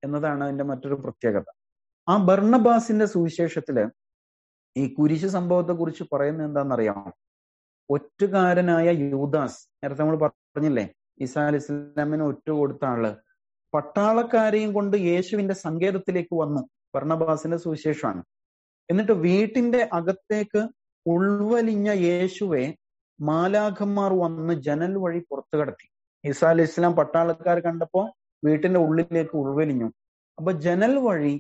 എന്നതാണ് അതിന്റെ മറ്റൊരു പ്രത്യേകത ആ ബർണബാസിന്റെ സുവിശേഷത്തില് ഈ കുരിശ് സംഭവത്തെ കുറിച്ച് പറയുന്നത് എന്താണെന്നറിയാമോ ഒറ്റുകാരനായ യൂദാസ് നേരത്തെ നമ്മൾ പറഞ്ഞില്ലേ ഈസാ അലി ഇസ്ലാമിന് ഒറ്റ കൊടുത്ത ആള് പട്ടാളക്കാരെയും കൊണ്ട് യേശുവിന്റെ സങ്കേതത്തിലേക്ക് വന്നു ഭർണബാസിന്റെ സുവിശേഷമാണ് എന്നിട്ട് വീട്ടിന്റെ അകത്തേക്ക് ഉൾവലിഞ്ഞ യേശുവെ മാലാഖന്മാർ വന്ന് ജനൽ വഴി പുറത്തു കടത്തി ഈസാ അലി ഇസ്ലാം പട്ടാളക്കാർ കണ്ടപ്പോ വീട്ടിന്റെ ഉള്ളിലേക്ക് ഉൾവലിഞ്ഞു അപ്പൊ ജനൽ വഴി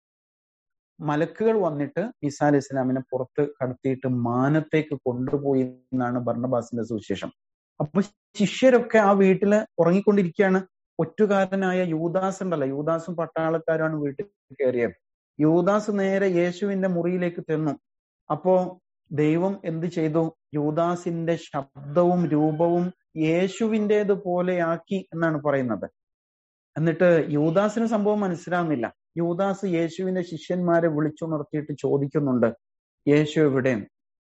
മലക്കുകൾ വന്നിട്ട് ഈസാ അലി ഇസ്ലാമിനെ പുറത്ത് കടത്തിയിട്ട് മാനത്തേക്ക് കൊണ്ടുപോയി എന്നാണ് ഭർണബാസിന്റെ സുവിശേഷം അപ്പൊ ശിഷ്യരൊക്കെ ആ വീട്ടില് ഉറങ്ങിക്കൊണ്ടിരിക്കുകയാണ് ഒറ്റുകാരനായ യൂദാസ് ഉണ്ടല്ലോ യൂദാസും പട്ടാളക്കാരാണ് വീട്ടിൽ കയറിയത് യൂദാസ് നേരെ യേശുവിന്റെ മുറിയിലേക്ക് ചെന്നു അപ്പോ ദൈവം എന്ത് ചെയ്തു യൂദാസിന്റെ ശബ്ദവും രൂപവും യേശുവിൻ്റെത് പോലെയാക്കി എന്നാണ് പറയുന്നത് എന്നിട്ട് യൂദാസിന് സംഭവം മനസ്സിലാവുന്നില്ല യൂദാസ് യേശുവിന്റെ ശിഷ്യന്മാരെ വിളിച്ചുണർത്തിയിട്ട് ചോദിക്കുന്നുണ്ട് യേശു എവിടെ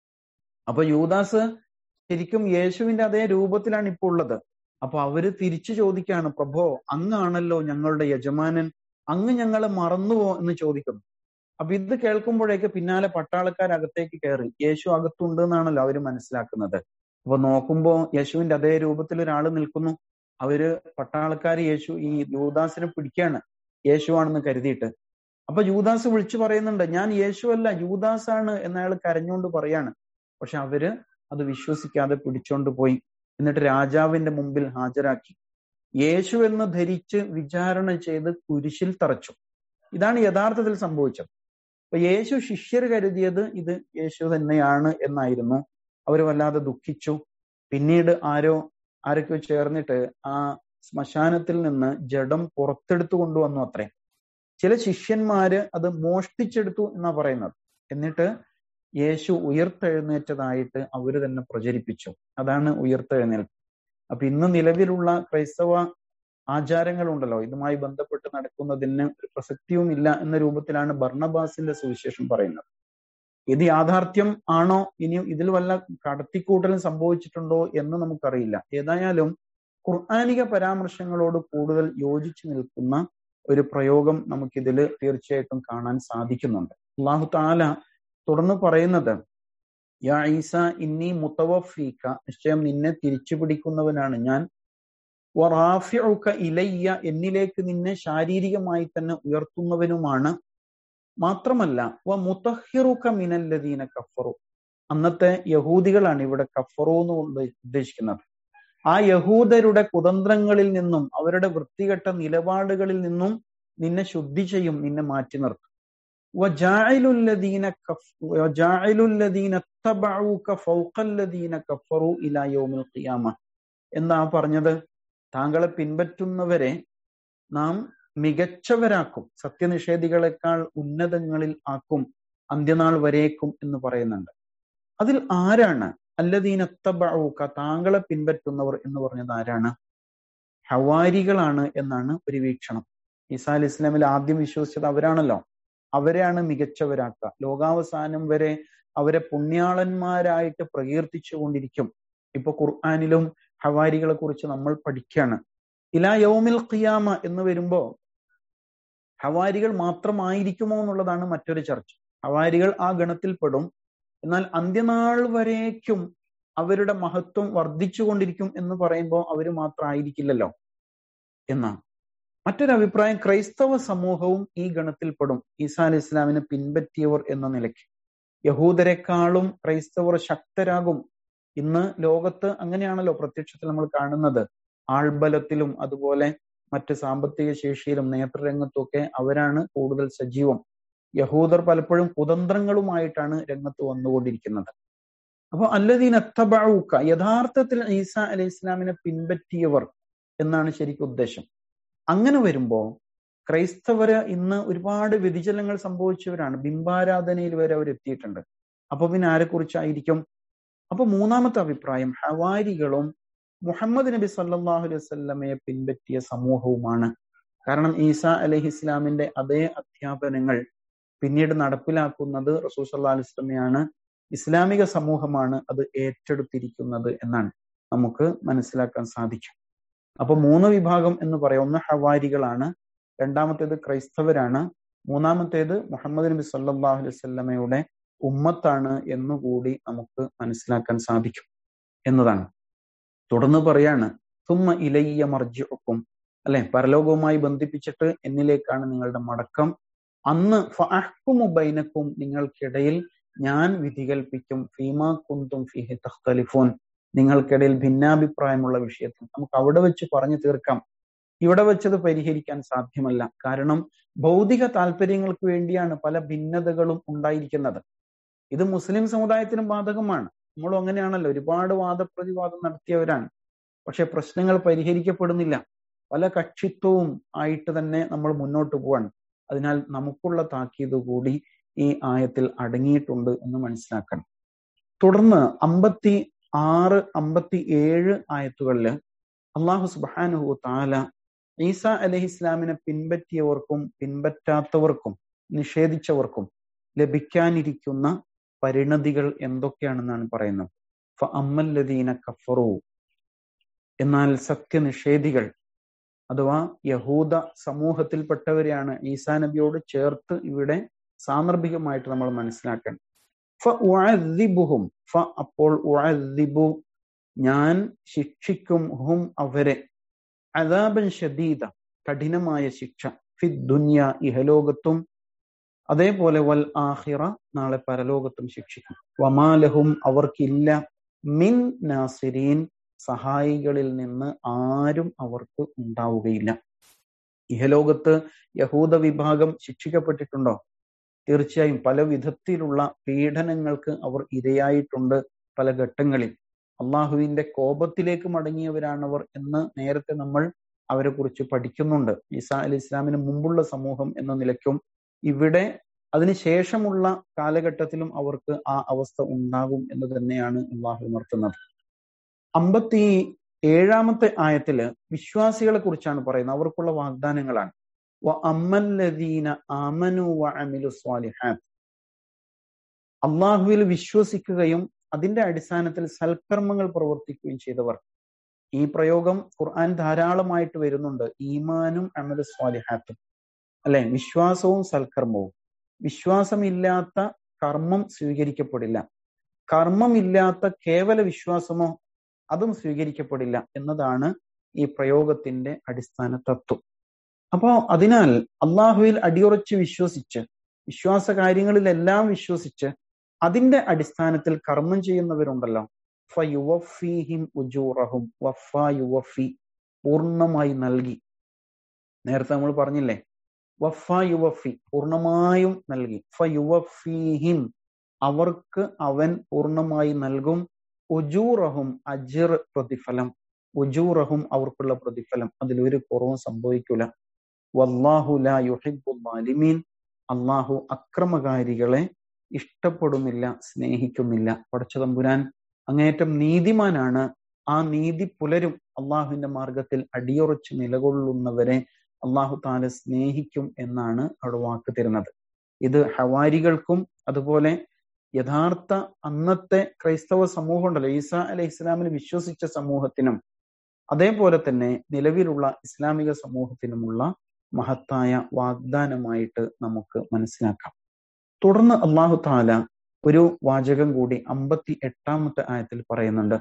അപ്പൊ യൂദാസ് ശരിക്കും യേശുവിന്റെ അതേ രൂപത്തിലാണ് ഇപ്പോൾ ഉള്ളത് അപ്പൊ അവര് തിരിച്ചു ചോദിക്കാണ് പ്രഭോ അങ്ങാണല്ലോ ഞങ്ങളുടെ യജമാനൻ അങ്ങ് ഞങ്ങളെ മറന്നുവോ എന്ന് ചോദിക്കുന്നു അപ്പൊ ഇത് കേൾക്കുമ്പോഴേക്ക് പിന്നാലെ പട്ടാളക്കാരകത്തേക്ക് കയറി യേശു അകത്തുണ്ട് എന്നാണല്ലോ അവര് മനസ്സിലാക്കുന്നത് അപ്പൊ നോക്കുമ്പോ യേശുവിന്റെ അതേ രൂപത്തിൽ ഒരാൾ നിൽക്കുന്നു അവര് പട്ടാളക്കാർ യേശു ഈ യൂദാസിനെ പിടിക്കാണ് യേശുവാണെന്ന് കരുതിയിട്ട് അപ്പൊ യൂദാസ് വിളിച്ചു പറയുന്നുണ്ട് ഞാൻ യേശു അല്ല യൂദാസ് ആണ് എന്നയാൾ കരഞ്ഞുകൊണ്ട് പറയാണ് പക്ഷെ അവര് അത് വിശ്വസിക്കാതെ പിടിച്ചോണ്ട് പോയി എന്നിട്ട് രാജാവിന്റെ മുമ്പിൽ ഹാജരാക്കി യേശു എന്ന് ധരിച്ച് വിചാരണ ചെയ്ത് കുരിശിൽ തറച്ചു ഇതാണ് യഥാർത്ഥത്തിൽ സംഭവിച്ചത് അപ്പൊ യേശു ശിഷ്യർ കരുതിയത് ഇത് യേശു തന്നെയാണ് എന്നായിരുന്നു അവർ വല്ലാതെ ദുഃഖിച്ചു പിന്നീട് ആരോ ആരൊക്കെയോ ചേർന്നിട്ട് ആ ശ്മശാനത്തിൽ നിന്ന് ജഡം പുറത്തെടുത്തു കൊണ്ടുവന്നു അത്രേ ചില ശിഷ്യന്മാര് അത് മോഷ്ടിച്ചെടുത്തു എന്നാ പറയുന്നത് എന്നിട്ട് യേശു ഉയർത്തെഴുന്നേറ്റതായിട്ട് അവര് തന്നെ പ്രചരിപ്പിച്ചു അതാണ് ഉയർത്തെഴുന്നേൽപ്പ് അപ്പൊ ഇന്ന് നിലവിലുള്ള ക്രൈസ്തവ ആചാരങ്ങളുണ്ടല്ലോ ഇതുമായി ബന്ധപ്പെട്ട് നടക്കുന്നതിന് ഒരു പ്രസക്തിയും ഇല്ല എന്ന രൂപത്തിലാണ് ഭർണബാസിന്റെ സുവിശേഷം പറയുന്നത് ഇത് യാഥാർത്ഥ്യം ആണോ ഇനി ഇതിൽ വല്ല കടത്തിക്കൂട്ടലും സംഭവിച്ചിട്ടുണ്ടോ എന്ന് നമുക്കറിയില്ല ഏതായാലും ഖുർആാനിക പരാമർശങ്ങളോട് കൂടുതൽ യോജിച്ചു നിൽക്കുന്ന ഒരു പ്രയോഗം നമുക്കിതിൽ തീർച്ചയായിട്ടും കാണാൻ സാധിക്കുന്നുണ്ട് അള്ളാഹു താല തുടർന്ന് പറയുന്നത് യാ ഈസ ഇന്നി മുത്തവഫീക്ക നിശ്ചയം നിന്നെ തിരിച്ചു പിടിക്കുന്നവനാണ് ഞാൻ വറാഫിഉക ഇലയ്യ എന്നിലേക്ക് നിന്നെ ശാരീരികമായി തന്നെ ഉയർത്തുന്നവനുമാണ് മാത്രമല്ല വ മുത്തഹിറുക മിനല്ലദീന കഫറു അന്നത്തെ യഹൂദികളാണ് ഇവിടെ കഫറു എന്ന് ഉദ്ദേശിക്കുന്നത് ആ യഹൂദരുടെ കുതന്ത്രങ്ങളിൽ നിന്നും അവരുടെ വൃത്തികെട്ട നിലപാടുകളിൽ നിന്നും നിന്നെ ശുദ്ധി ചെയ്യും നിന്നെ മാറ്റി നിർത്തും എന്നാ പറഞ്ഞത് താങ്കളെ പിൻപറ്റുന്നവരെ നാം മികച്ചവരാക്കും സത്യനിഷേധികളെക്കാൾ ഉന്നതങ്ങളിൽ ആക്കും അന്ത്യനാൾ വരേക്കും എന്ന് പറയുന്നുണ്ട് അതിൽ ആരാണ് അല്ലദീനത്തബൂക്ക താങ്കളെ പിൻപറ്റുന്നവർ എന്ന് പറഞ്ഞത് ആരാണ് ഹവാരികളാണ് എന്നാണ് ഒരു വീക്ഷണം ഈസാ അലി ഇസ്ലാമിൽ ആദ്യം വിശ്വസിച്ചത് അവരാണല്ലോ അവരെയാണ് മികച്ചവരാക്കുക ലോകാവസാനം വരെ അവരെ പുണ്യാളന്മാരായിട്ട് പ്രകീർത്തിച്ചു കൊണ്ടിരിക്കും ഇപ്പൊ ഖുർആാനിലും ഹവാരികളെ കുറിച്ച് നമ്മൾ പഠിക്കുകയാണ് ഇലാ യൗമിൽ ഖിയാമ എന്ന് വരുമ്പോ ഹവാരികൾ മാത്രമായിരിക്കുമോ എന്നുള്ളതാണ് മറ്റൊരു ചർച്ച ഹവാരികൾ ആ ഗണത്തിൽപ്പെടും എന്നാൽ അന്ത്യനാൾ വരേക്കും അവരുടെ മഹത്വം വർദ്ധിച്ചുകൊണ്ടിരിക്കും എന്ന് പറയുമ്പോൾ അവർ മാത്രമായിരിക്കില്ലല്ലോ എന്നാണ് മറ്റൊരു അഭിപ്രായം ക്രൈസ്തവ സമൂഹവും ഈ ഗണത്തിൽപ്പെടും ഈസാ അലി ഇസ്ലാമിനെ പിൻപറ്റിയവർ എന്ന നിലയ്ക്ക് യഹൂദരെക്കാളും ക്രൈസ്തവർ ശക്തരാകും ഇന്ന് ലോകത്ത് അങ്ങനെയാണല്ലോ പ്രത്യക്ഷത്തിൽ നമ്മൾ കാണുന്നത് ആൾബലത്തിലും അതുപോലെ മറ്റ് സാമ്പത്തിക ശേഷിയിലും നേതൃരംഗത്തും ഒക്കെ അവരാണ് കൂടുതൽ സജീവം യഹൂദർ പലപ്പോഴും കുതന്ത്രങ്ങളുമായിട്ടാണ് രംഗത്ത് വന്നുകൊണ്ടിരിക്കുന്നത് അപ്പൊ അല്ലദീൻ അത്തബൂക്ക യഥാർത്ഥത്തിൽ ഈസ അലി ഇസ്ലാമിനെ പിൻപറ്റിയവർ എന്നാണ് ശരിക്കും ഉദ്ദേശം അങ്ങനെ വരുമ്പോ ക്രൈസ്തവര് ഇന്ന് ഒരുപാട് വ്യതിചലനങ്ങൾ സംഭവിച്ചവരാണ് ബിംബാരാധനയിൽ വരെ അവർ എത്തിയിട്ടുണ്ട് അപ്പൊ പിന്നെ ആരെക്കുറിച്ചായിരിക്കും അപ്പൊ മൂന്നാമത്തെ അഭിപ്രായം ഹവാരികളും മുഹമ്മദ് നബി സല്ലാഹു അലൈഹി വല്ലമയെ പിൻപറ്റിയ സമൂഹവുമാണ് കാരണം ഈസ അലഹി ഇസ്ലാമിന്റെ അതേ അധ്യാപനങ്ങൾ പിന്നീട് നടപ്പിലാക്കുന്നത് റസൂൽ സല്ലാ അലൈഹി സ്വലമയാണ് ഇസ്ലാമിക സമൂഹമാണ് അത് ഏറ്റെടുത്തിരിക്കുന്നത് എന്നാണ് നമുക്ക് മനസ്സിലാക്കാൻ സാധിക്കും അപ്പൊ മൂന്ന് വിഭാഗം എന്ന് പറയാം ഒന്ന് ഹവാരികളാണ് രണ്ടാമത്തേത് ക്രൈസ്തവരാണ് മൂന്നാമത്തേത് മുഹമ്മദ് നബി സല്ലാഹു അലൈഹി സ്വല്ലമയുടെ ഉമ്മത്താണ് എന്നുകൂടി നമുക്ക് മനസ്സിലാക്കാൻ സാധിക്കും എന്നതാണ് തുടർന്ന് പറയാണ് തുമ്മ ഇലയ്യ മർജിക്കും അല്ലെ പരലോകവുമായി ബന്ധിപ്പിച്ചിട്ട് എന്നിലേക്കാണ് നിങ്ങളുടെ മടക്കം അന്ന് ഫഅഹ്കുമു ബൈനക്കും നിങ്ങൾക്കിടയിൽ ഞാൻ വിധി കൽപ്പിക്കും ഫീമാ കുന്തും ഫിഹി തഖ്തലിഫൂൻ നിങ്ങൾക്കിടയിൽ ഭിന്നാഭിപ്രായമുള്ള വിഷയത്തിൽ നമുക്ക് അവിടെ വെച്ച് പറഞ്ഞു തീർക്കാം ഇവിടെ വെച്ചത് പരിഹരിക്കാൻ സാധ്യമല്ല കാരണം ഭൗതിക താല്പര്യങ്ങൾക്ക് വേണ്ടിയാണ് പല ഭിന്നതകളും ഉണ്ടായിരിക്കുന്നത് ഇത് മുസ്ലിം സമുദായത്തിനും ബാധകമാണ് നമ്മളും അങ്ങനെയാണല്ലോ ഒരുപാട് വാദപ്രതിവാദം നടത്തിയവരാണ് പക്ഷെ പ്രശ്നങ്ങൾ പരിഹരിക്കപ്പെടുന്നില്ല പല കക്ഷിത്വവും ആയിട്ട് തന്നെ നമ്മൾ മുന്നോട്ട് പോവാണ് അതിനാൽ നമുക്കുള്ള താക്കീത് കൂടി ഈ ആയത്തിൽ അടങ്ങിയിട്ടുണ്ട് എന്ന് മനസ്സിലാക്കണം തുടർന്ന് അമ്പത്തി ആറ് അമ്പത്തി ഏഴ് ആയത്തുകളില് അള്ളാഹു സുബാനുഹു താല ഈസ അലഹി ഇസ്ലാമിനെ പിൻപറ്റിയവർക്കും പിൻപറ്റാത്തവർക്കും നിഷേധിച്ചവർക്കും ലഭിക്കാനിരിക്കുന്ന പരിണതികൾ എന്തൊക്കെയാണെന്നാണ് പറയുന്നത് ഫ അമ്മല്ലദീന കഫറു എന്നാൽ സത്യനിഷേധികൾ അഥവാ യഹൂദ സമൂഹത്തിൽപ്പെട്ടവരെയാണ് ഈസാ നബിയോട് ചേർത്ത് ഇവിടെ സാന്ദർഭികമായിട്ട് നമ്മൾ മനസ്സിലാക്കണം ഫ ഉഅദ്ദിബുഹും ഫ അപ്പോൾ ഉഅദ്ദിബു ഞാൻ ശിക്ഷിക്കും ഹും അവരെ അദാബൻ ഷദീദ കഠിനമായ ശിക്ഷ ഫി ദുന്യ ഇഹലോകത്തും അതേപോലെ വൽ ആഹിറ നാളെ പരലോകത്തും ശിക്ഷിക്കും വമാലഹും അവർക്കില്ല മിൻ നാസിരീൻ സഹായികളിൽ നിന്ന് ആരും അവർക്ക് ഉണ്ടാവുകയില്ല ഇഹലോകത്ത് യഹൂദ വിഭാഗം ശിക്ഷിക്കപ്പെട്ടിട്ടുണ്ടോ തീർച്ചയായും പല വിധത്തിലുള്ള പീഡനങ്ങൾക്ക് അവർ ഇരയായിട്ടുണ്ട് പല ഘട്ടങ്ങളിൽ അള്ളാഹുവിന്റെ കോപത്തിലേക്ക് മടങ്ങിയവരാണവർ എന്ന് നേരത്തെ നമ്മൾ അവരെ കുറിച്ച് പഠിക്കുന്നുണ്ട് ഈസാ അലി ഇസ്ലാമിന് മുമ്പുള്ള സമൂഹം എന്ന നിലയ്ക്കും ഇവിടെ അതിനുശേഷമുള്ള കാലഘട്ടത്തിലും അവർക്ക് ആ അവസ്ഥ ഉണ്ടാകും എന്ന് തന്നെയാണ് അള്ളാഹു ഉണർത്തുന്നത് അമ്പത്തി ഏഴാമത്തെ ആയത്തില് വിശ്വാസികളെ കുറിച്ചാണ് പറയുന്നത് അവർക്കുള്ള വാഗ്ദാനങ്ങളാണ് അമ്മല്ലദീന ആമനു വ അമിലു സ്വാലിഹാത്ത് അള്ളാഹുവിൽ വിശ്വസിക്കുകയും അതിന്റെ അടിസ്ഥാനത്തിൽ സൽക്കർമ്മങ്ങൾ പ്രവർത്തിക്കുകയും ചെയ്തവർ ഈ പ്രയോഗം ഖുർആൻ ധാരാളമായിട്ട് വരുന്നുണ്ട് ഈമാനും അമലു സ്വാലിഹാത്തും അല്ലെ വിശ്വാസവും സൽക്കർമ്മവും വിശ്വാസമില്ലാത്ത കർമ്മം സ്വീകരിക്കപ്പെടില്ല കർമ്മമില്ലാത്ത കേവല വിശ്വാസമോ അതും സ്വീകരിക്കപ്പെടില്ല എന്നതാണ് ഈ പ്രയോഗത്തിന്റെ അടിസ്ഥാന തത്വം അപ്പോ അതിനാൽ അള്ളാഹുവിൽ അടിയുറച്ച് വിശ്വസിച്ച് വിശ്വാസ കാര്യങ്ങളിലെല്ലാം വിശ്വസിച്ച് അതിന്റെ അടിസ്ഥാനത്തിൽ കർമ്മം ചെയ്യുന്നവരുണ്ടല്ലോ ഫയുവഫീഹിം ഉജൂറഹും വഫ യുവഫി പൂർണ്ണമായി നൽകി നേരത്തെ നമ്മൾ പറഞ്ഞില്ലേ വഫ യുവഫി പൂർണ്ണമായും നൽകി ഫയുവഫീഹിം അവർക്ക് അവൻ പൂർണ്ണമായി നൽകും ഉജൂറഹും അജിർ പ്രതിഫലം ഉജൂറഹും അവർക്കുള്ള പ്രതിഫലം അതിലൊരു കുറവും സംഭവിക്കൂല വല്ലാഹു ലാ യുഹിബ്ബുൽ മാലിമീൻ അള്ളാഹു അക്രമകാരികളെ ഇഷ്ടപ്പെടുന്നില്ല സ്നേഹിക്കുന്നില്ല പടച്ചതമ്പുരാൻ അങ്ങേയറ്റം നീതിമാനാണ് ആ നീതി പുലരും അള്ളാഹുവിന്റെ മാർഗത്തിൽ അടിയുറച്ച് നിലകൊള്ളുന്നവരെ അള്ളാഹു താല സ്നേഹിക്കും എന്നാണ് അവിടെ വാക്ക് തരുന്നത് ഇത് ഹവാരികൾക്കും അതുപോലെ യഥാർത്ഥ അന്നത്തെ ക്രൈസ്തവ സമൂഹം ഉണ്ടല്ലോ ഈസ അലൈഹി ഇസ്ലാമിൽ വിശ്വസിച്ച സമൂഹത്തിനും അതേപോലെ തന്നെ നിലവിലുള്ള ഇസ്ലാമിക സമൂഹത്തിനുമുള്ള മഹത്തായ വാഗ്ദാനമായിട്ട് നമുക്ക് മനസ്സിലാക്കാം തുടർന്ന് അള്ളാഹു താല ഒരു വാചകം കൂടി അമ്പത്തി എട്ടാമത്തെ ആയത്തിൽ പറയുന്നുണ്ട്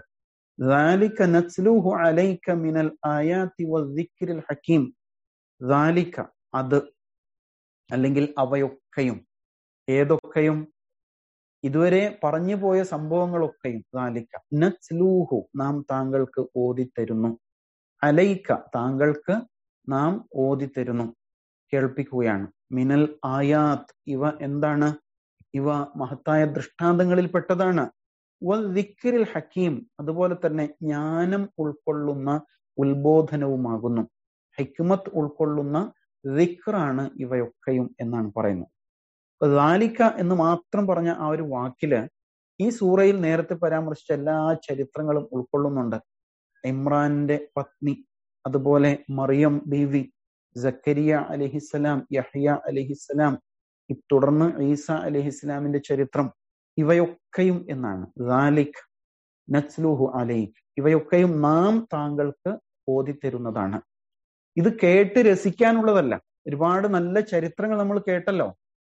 മിനൽ ആയാത്തി ഹക്കീം അത് അല്ലെങ്കിൽ അവയൊക്കെയും ഏതൊക്കെയും ഇതുവരെ പറഞ്ഞു പോയ സംഭവങ്ങളൊക്കെയും ദാലിക്ക നസ്ലൂഹു നാം താങ്കൾക്ക് ഓതിത്തരുന്നു അലൈക്ക താങ്കൾക്ക് നാം ഓതിത്തരുന്നു കേൾപ്പിക്കുകയാണ് മിനൽ ആയാത്ത് ഇവ എന്താണ് ഇവ മഹത്തായ ദൃഷ്ടാന്തങ്ങളിൽ പെട്ടതാണ് ദിക്രിൽ ഹക്കീം അതുപോലെ തന്നെ ജ്ഞാനം ഉൾക്കൊള്ളുന്ന ഉത്ബോധനവുമാകുന്നു ഹിക്മത്ത് ഉൾക്കൊള്ളുന്ന ദിക്റാണ് ഇവയൊക്കെയും എന്നാണ് പറയുന്നത് ദാലിക്ക എന്ന് മാത്രം പറഞ്ഞ ആ ഒരു വാക്കില് ഈ സൂറയിൽ നേരത്തെ പരാമർശിച്ച എല്ലാ ചരിത്രങ്ങളും ഉൾക്കൊള്ളുന്നുണ്ട് ഇമ്രാന്റെ പത്നി അതുപോലെ മറിയം ബീവി ജക്കരിയ അലഹിസ്സലാം യഹ്യ അലഹിസ്സലാം തുടർന്ന് ഈസ അലഹിസ്സലാമിന്റെ ചരിത്രം ഇവയൊക്കെയും എന്നാണ് ദാലിക് നസ്ലുഹു അലൈക് ഇവയൊക്കെയും നാം താങ്കൾക്ക് ഓതിത്തരുന്നതാണ് ഇത് കേട്ട് രസിക്കാനുള്ളതല്ല ഒരുപാട് നല്ല ചരിത്രങ്ങൾ നമ്മൾ കേട്ടല്ലോ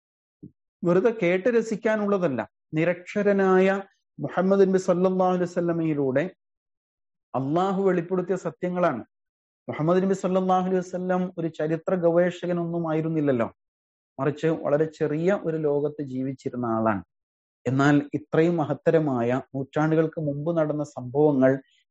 വെറുതെ കേട്ട് രസിക്കാനുള്ളതല്ല നിരക്ഷരനായ മുഹമ്മദ് നബി സല്ലല്ലാഹു അലൈഹി വസല്ലമയിലൂടെ അള്ളാഹു വെളിപ്പെടുത്തിയ സത്യങ്ങളാണ് മുഹമ്മദ് നബി സല്ലല്ലാഹു അലൈഹി വസല്ലം ഒരു ചരിത്ര ഗവേഷകനൊന്നും ആയിരുന്നില്ലല്ലോ മറിച്ച് വളരെ ചെറിയ ഒരു ലോകത്ത് ജീവിച്ചിരുന്ന ആളാണ് എന്നാൽ ഇത്രയും മഹത്തരമായ നൂറ്റാണ്ടുകൾക്ക് മുമ്പ് നടന്ന സംഭവങ്ങൾ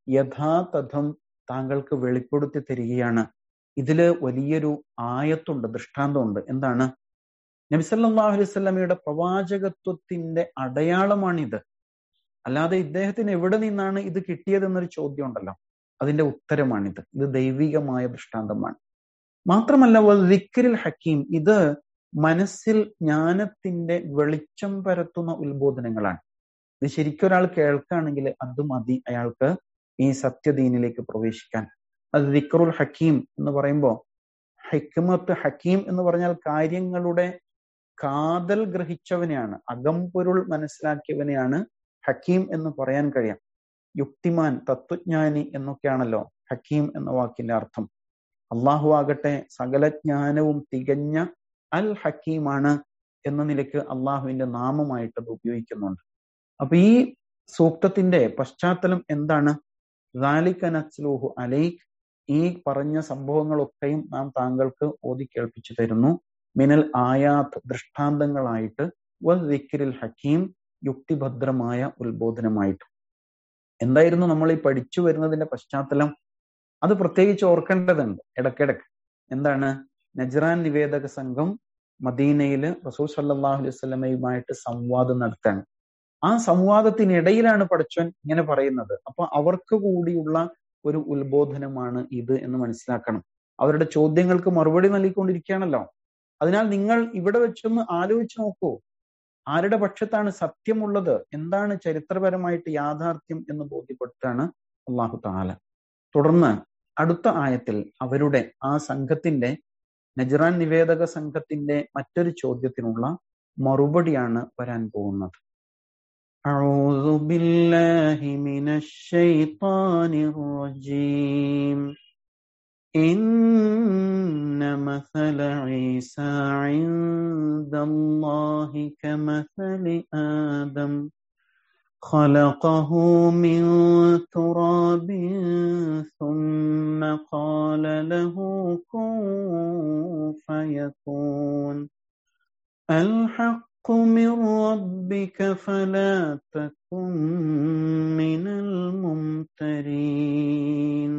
യഥാതഥം താങ്കൾക്ക് വെളിപ്പെടുത്തി തരികയാണ് ഇതില് വലിയൊരു ആയത്തുണ്ട് ദൃഷ്ടാന്തമുണ്ട് എന്താണ് നബിസല്ലാഹു അലൈഹി സ്വലമയുടെ പ്രവാചകത്വത്തിന്റെ അടയാളമാണിത് അല്ലാതെ ഇദ്ദേഹത്തിന് എവിടെ നിന്നാണ് ഇത് കിട്ടിയതെന്നൊരു ചോദ്യം ഉണ്ടല്ലോ അതിന്റെ ഉത്തരമാണിത് ഇത് ദൈവികമായ ദൃഷ്ടാന്തമാണ് മാത്രമല്ല ദിക്രിൽ ഹക്കീം ഇത് മനസ്സിൽ ജ്ഞാനത്തിന്റെ വെളിച്ചം പരത്തുന്ന ഉത്ബോധനങ്ങളാണ് ഇത് ശരിക്കും ഒരാൾ കേൾക്കുകയാണെങ്കിൽ അത് മതി അയാൾക്ക് ഈ സത്യദീനിലേക്ക് പ്രവേശിക്കാൻ അത് ദിക്റുൽ ഹക്കീം എന്ന് പറയുമ്പോൾ ഹിക്മത്ത് ഹക്കീം എന്ന് പറഞ്ഞാൽ കാര്യങ്ങളുടെ കാതൽ ഗ്രഹിച്ചവനെയാണ് അകംപൊരുൾ മനസ്സിലാക്കിയവനെയാണ് ഹക്കീം എന്ന് പറയാൻ കഴിയാം യുക്തിമാൻ തത്വജ്ഞാനി എന്നൊക്കെയാണല്ലോ ഹക്കീം എന്ന വാക്കിന്റെ അർത്ഥം അള്ളാഹു ആകട്ടെ സകല ജ്ഞാനവും തികഞ്ഞ അൽ ഹക്കീമാണ് എന്ന നിലയ്ക്ക് അള്ളാഹുവിന്റെ നാമമായിട്ട് അത് ഉപയോഗിക്കുന്നുണ്ട് അപ്പൊ ഈ സൂക്തത്തിന്റെ പശ്ചാത്തലം എന്താണ് റാലിക്കനസ്ലൂഹു അലൈഖ് ഈ പറഞ്ഞ സംഭവങ്ങളൊക്കെയും നാം താങ്കൾക്ക് ഓതി കേൾപ്പിച്ചു തരുന്നു മിനൽ ആയാത്ത് ദൃഷ്ടാന്തങ്ങളായിട്ട് വൽ ഹക്കീം യുക്തിഭദ്രമായ ഉത്ബോധനമായിട്ട് എന്തായിരുന്നു നമ്മൾ ഈ പഠിച്ചു വരുന്നതിന്റെ പശ്ചാത്തലം അത് പ്രത്യേകിച്ച് ഓർക്കേണ്ടതുണ്ട് ഇടക്കിടക്ക് എന്താണ് നജ്റാൻ നിവേദക സംഘം മദീനയിൽ റസൂൽ സല്ലാഹു അലൈഹി സ്വലമയുമായിട്ട് സംവാദം നടത്താണ് ആ സംവാദത്തിനിടയിലാണ് പഠിച്ചവൻ ഇങ്ങനെ പറയുന്നത് അപ്പൊ അവർക്ക് കൂടിയുള്ള ഒരു ഉത്ബോധനമാണ് ഇത് എന്ന് മനസ്സിലാക്കണം അവരുടെ ചോദ്യങ്ങൾക്ക് മറുപടി നൽകിക്കൊണ്ടിരിക്കുകയാണല്ലോ അതിനാൽ നിങ്ങൾ ഇവിടെ വെച്ചൊന്ന് ആലോചിച്ച് നോക്കൂ ആരുടെ പക്ഷത്താണ് സത്യമുള്ളത് എന്താണ് ചരിത്രപരമായിട്ട് യാഥാർത്ഥ്യം എന്ന് ബോധ്യപ്പെടുത്താണ് അള്ളാഹു താല തുടർന്ന് അടുത്ത ആയത്തിൽ അവരുടെ ആ സംഘത്തിന്റെ നജ്റാൻ നിവേദക സംഘത്തിന്റെ മറ്റൊരു ചോദ്യത്തിനുള്ള മറുപടിയാണ് വരാൻ പോകുന്നത് أعوذ بالله من الشيطان الرجيم إن مثل عيسى عند الله كمثل آدم خلقه من تراب ثم قال له كن فيكون الحق من ربك فلا تكن من الممترين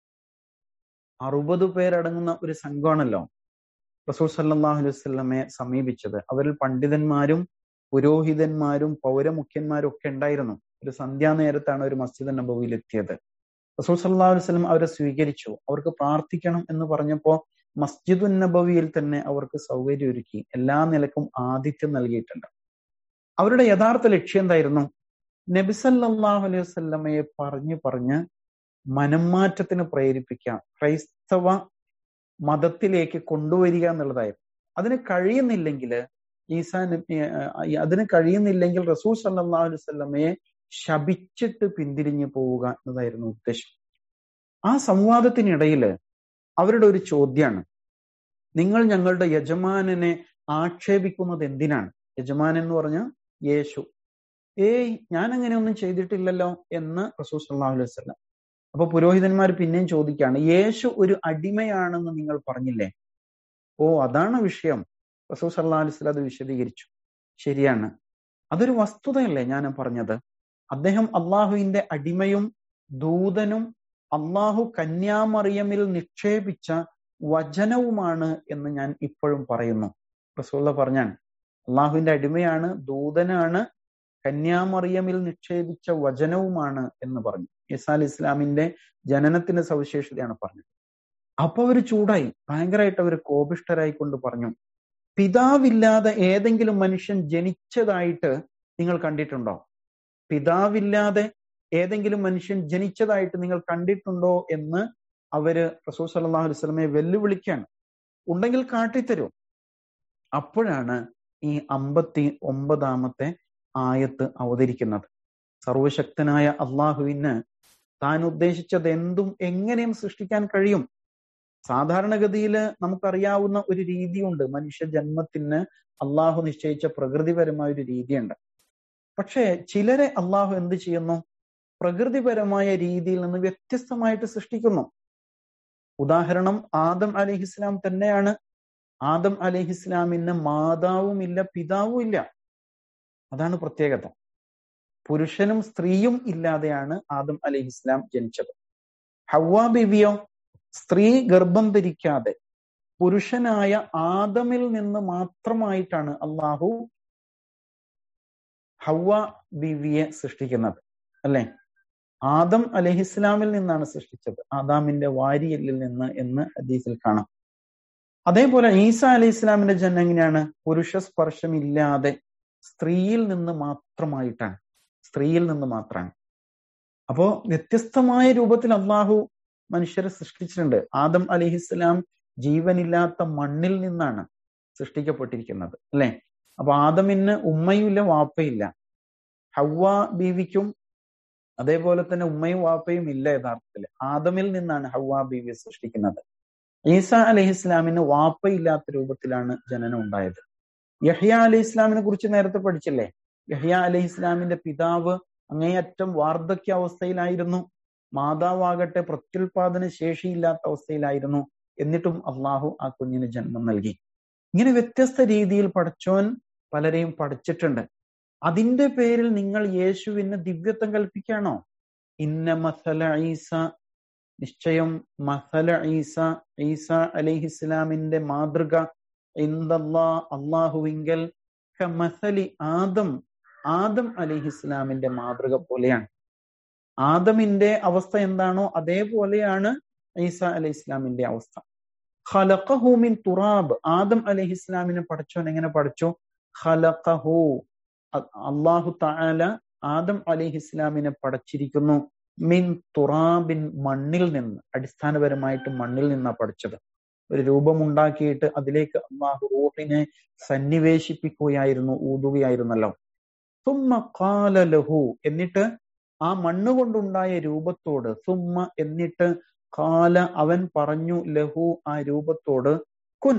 അറുപത് പേരടങ്ങുന്ന ഒരു സംഘമാണല്ലോ റസൂൽ സല്ലാഹു അലൈഹി വസ്ലമെ സമീപിച്ചത് അവരിൽ പണ്ഡിതന്മാരും പുരോഹിതന്മാരും പൗരമുഖ്യന്മാരും ഒക്കെ ഉണ്ടായിരുന്നു ഒരു സന്ധ്യാനേരത്താണ് ഒരു മസ്ജിദ് നബവിയിൽ എത്തിയത് റസൂൽ സല്ലാ അലൈഹി വസ്ലം അവരെ സ്വീകരിച്ചു അവർക്ക് പ്രാർത്ഥിക്കണം എന്ന് പറഞ്ഞപ്പോ മസ്ജിദുൻ നബവിയിൽ തന്നെ അവർക്ക് സൗകര്യം ഒരുക്കി എല്ലാ നിലക്കും ആതിഥ്യം നൽകിയിട്ടുണ്ട് അവരുടെ യഥാർത്ഥ ലക്ഷ്യം എന്തായിരുന്നു നബിസല്ലാഹു അലൈഹി വസ്ലമയെ പറഞ്ഞു പറഞ്ഞ് മനംമാറ്റത്തിന് പ്രേരിപ്പിക്കാം ക്രൈസ്തവ മതത്തിലേക്ക് കൊണ്ടുവരിക എന്നുള്ളതായിരുന്നു അതിന് കഴിയുന്നില്ലെങ്കിൽ ഈസാ നബി അതിന് കഴിയുന്നില്ലെങ്കിൽ റസൂൽ സല്ലാ അലൈഹി സ്വല്ലമയെ ശപിച്ചിട്ട് പിന്തിരിഞ്ഞു പോവുക എന്നതായിരുന്നു ഉദ്ദേശം ആ സംവാദത്തിനിടയിൽ അവരുടെ ഒരു ചോദ്യമാണ് നിങ്ങൾ ഞങ്ങളുടെ യജമാനനെ ആക്ഷേപിക്കുന്നത് എന്തിനാണ് യജമാനൻ എന്ന് പറഞ്ഞ യേശു ഏയ് ഞാൻ അങ്ങനെ ഒന്നും ചെയ്തിട്ടില്ലല്ലോ എന്ന് റസൂൽ സല്ലാഹു അലൈഹി വസ്ലം അപ്പൊ പുരോഹിതന്മാർ പിന്നെയും ചോദിക്കുകയാണ് യേശു ഒരു അടിമയാണെന്ന് നിങ്ങൾ പറഞ്ഞില്ലേ ഓ അതാണ് വിഷയം റസൂൽ സല്ലാ അലൈഹി അത് വിശദീകരിച്ചു ശരിയാണ് അതൊരു വസ്തുതയല്ലേ ഞാൻ പറഞ്ഞത് അദ്ദേഹം അള്ളാഹുവിന്റെ അടിമയും ദൂതനും അള്ളാഹു കന്യാമറിയമിൽ നിക്ഷേപിച്ച വചനവുമാണ് എന്ന് ഞാൻ ഇപ്പോഴും പറയുന്നു റസൂള്ള പറഞ്ഞാണ് അള്ളാഹുവിന്റെ അടിമയാണ് ദൂതനാണ് കന്യാമറിയമിൽ നിക്ഷേപിച്ച വചനവുമാണ് എന്ന് പറഞ്ഞു ഇസാ അലി ഇസ്ലാമിന്റെ ജനനത്തിന്റെ സവിശേഷതയാണ് പറഞ്ഞത് അപ്പൊ അവർ ചൂടായി ഭയങ്കരമായിട്ട് അവർ കോപിഷ്ടരായി കൊണ്ട് പറഞ്ഞു പിതാവില്ലാതെ ഏതെങ്കിലും മനുഷ്യൻ ജനിച്ചതായിട്ട് നിങ്ങൾ കണ്ടിട്ടുണ്ടോ പിതാവില്ലാതെ ഏതെങ്കിലും മനുഷ്യൻ ജനിച്ചതായിട്ട് നിങ്ങൾ കണ്ടിട്ടുണ്ടോ എന്ന് അവര് റസൂൽ സല്ലാഹു അലൈഹി സ്വലമയെ വെല്ലുവിളിക്കാണ് ഉണ്ടെങ്കിൽ കാട്ടിത്തരൂ അപ്പോഴാണ് ഈ അമ്പത്തി ഒമ്പതാമത്തെ ആയത്ത് അവതരിക്കുന്നത് സർവശക്തനായ അള്ളാഹുവിന് താൻ ഉദ്ദേശിച്ചത് എന്തും എങ്ങനെയും സൃഷ്ടിക്കാൻ കഴിയും സാധാരണഗതിയിൽ നമുക്കറിയാവുന്ന ഒരു രീതിയുണ്ട് മനുഷ്യ ജന്മത്തിന് അള്ളാഹു നിശ്ചയിച്ച പ്രകൃതിപരമായ ഒരു രീതിയുണ്ട് പക്ഷേ ചിലരെ അള്ളാഹു എന്ത് ചെയ്യുന്നു പ്രകൃതിപരമായ രീതിയിൽ നിന്ന് വ്യത്യസ്തമായിട്ട് സൃഷ്ടിക്കുന്നു ഉദാഹരണം ആദം അലഹിസ്ലാം തന്നെയാണ് ആദം അലഹിസ്ലാമിന് മാതാവും ഇല്ല പിതാവും ഇല്ല അതാണ് പ്രത്യേകത പുരുഷനും സ്ത്രീയും ഇല്ലാതെയാണ് ആദം അലഹിസ്ലാം ജനിച്ചത് ഹവ്വ ബിവിയോ സ്ത്രീ ഗർഭം ധരിക്കാതെ പുരുഷനായ ആദമിൽ നിന്ന് മാത്രമായിട്ടാണ് അള്ളാഹു ഹവ്വ ബിവിയെ സൃഷ്ടിക്കുന്നത് അല്ലെ ആദം അലഹിസ്ലാമിൽ നിന്നാണ് സൃഷ്ടിച്ചത് ആദാമിന്റെ വാരിയലിൽ നിന്ന് എന്ന് ഹദീസിൽ കാണാം അതേപോലെ ഈസ അലി ഇസ്ലാമിന്റെ ജന്മം എങ്ങനെയാണ് പുരുഷ സ്പർശമില്ലാതെ സ്ത്രീയിൽ നിന്ന് മാത്രമായിട്ടാണ് സ്ത്രീയിൽ നിന്ന് മാത്രമാണ് അപ്പോ വ്യത്യസ്തമായ രൂപത്തിൽ അള്ളാഹു മനുഷ്യരെ സൃഷ്ടിച്ചിട്ടുണ്ട് ആദം അലിഹിസ്ലാം ജീവനില്ലാത്ത മണ്ണിൽ നിന്നാണ് സൃഷ്ടിക്കപ്പെട്ടിരിക്കുന്നത് അല്ലെ അപ്പൊ ആദമിന് ഉമ്മയുമില്ല വാപ്പയില്ല ഹവ്വ ബീവിക്കും അതേപോലെ തന്നെ ഉമ്മയും വാപ്പയും ഇല്ല യഥാർത്ഥത്തിൽ ആദമിൽ നിന്നാണ് ഹവ്വ ബീവിയെ സൃഷ്ടിക്കുന്നത് ഈസ അലഹി ഇസ്ലാമിന് വാപ്പയില്ലാത്ത രൂപത്തിലാണ് ജനനം ഉണ്ടായത് യഹ്യ അലി ഇസ്ലാമിനെ കുറിച്ച് നേരത്തെ പഠിച്ചില്ലേ യഹ്യ അലഹി ഇസ്ലാമിന്റെ പിതാവ് അങ്ങേയറ്റം വാർദ്ധക്യ അവസ്ഥയിലായിരുന്നു മാതാവാകട്ടെ പ്രത്യുൽപാദന ശേഷിയില്ലാത്ത അവസ്ഥയിലായിരുന്നു എന്നിട്ടും അള്ളാഹു ആ കുഞ്ഞിന് ജന്മം നൽകി ഇങ്ങനെ വ്യത്യസ്ത രീതിയിൽ പഠിച്ചോൻ പലരെയും പഠിച്ചിട്ടുണ്ട് അതിന്റെ പേരിൽ നിങ്ങൾ യേശുവിന് ദിവ്യത്വം കൽപ്പിക്കാണോ ഇന്ന മസല ഈസ നിശ്ചയം മസല ഈസ ഈസ അലിഹിസ്ലാമിന്റെ മാതൃക ഇന്ദല്ലാ അള്ളാഹുവിങ്കൽ മസലി ആദം ആദം അലിഹിസ്ലാമിന്റെ മാതൃക പോലെയാണ് ആദമിന്റെ അവസ്ഥ എന്താണോ അതേപോലെയാണ് ഈസ അലൈഹി ഇസ്ലാമിന്റെ അവസ്ഥ ഖലഖഹുമിൻ തുറാബ് ആദം അലൈഹി ഇസ്ലാമിനെ പഠിച്ചോൻ എങ്ങനെ പഠിച്ചു ഖലഖഹു അള്ളാഹു തആല ആദം അലൈഹി ഇസ്ലാമിനെ പടച്ചിരിക്കുന്നു മിൻ തുറാബിൻ മണ്ണിൽ നിന്ന് അടിസ്ഥാനപരമായിട്ട് മണ്ണിൽ നിന്നാണ് പഠിച്ചത് ഒരു രൂപമുണ്ടാക്കിയിട്ട് അതിലേക്ക് അള്ളാഹു റൂഹിനെ സന്നിവേശിപ്പിക്കുകയായിരുന്നു ഊതുകയായിരുന്നല്ലോ സുമ്മ കാല ലഹു എന്നിട്ട് ആ മണ്ണ് കൊണ്ടുണ്ടായ രൂപത്തോട് സുമ്മ എന്നിട്ട് കാല അവൻ പറഞ്ഞു ലഹു ആ രൂപത്തോട് കുൻ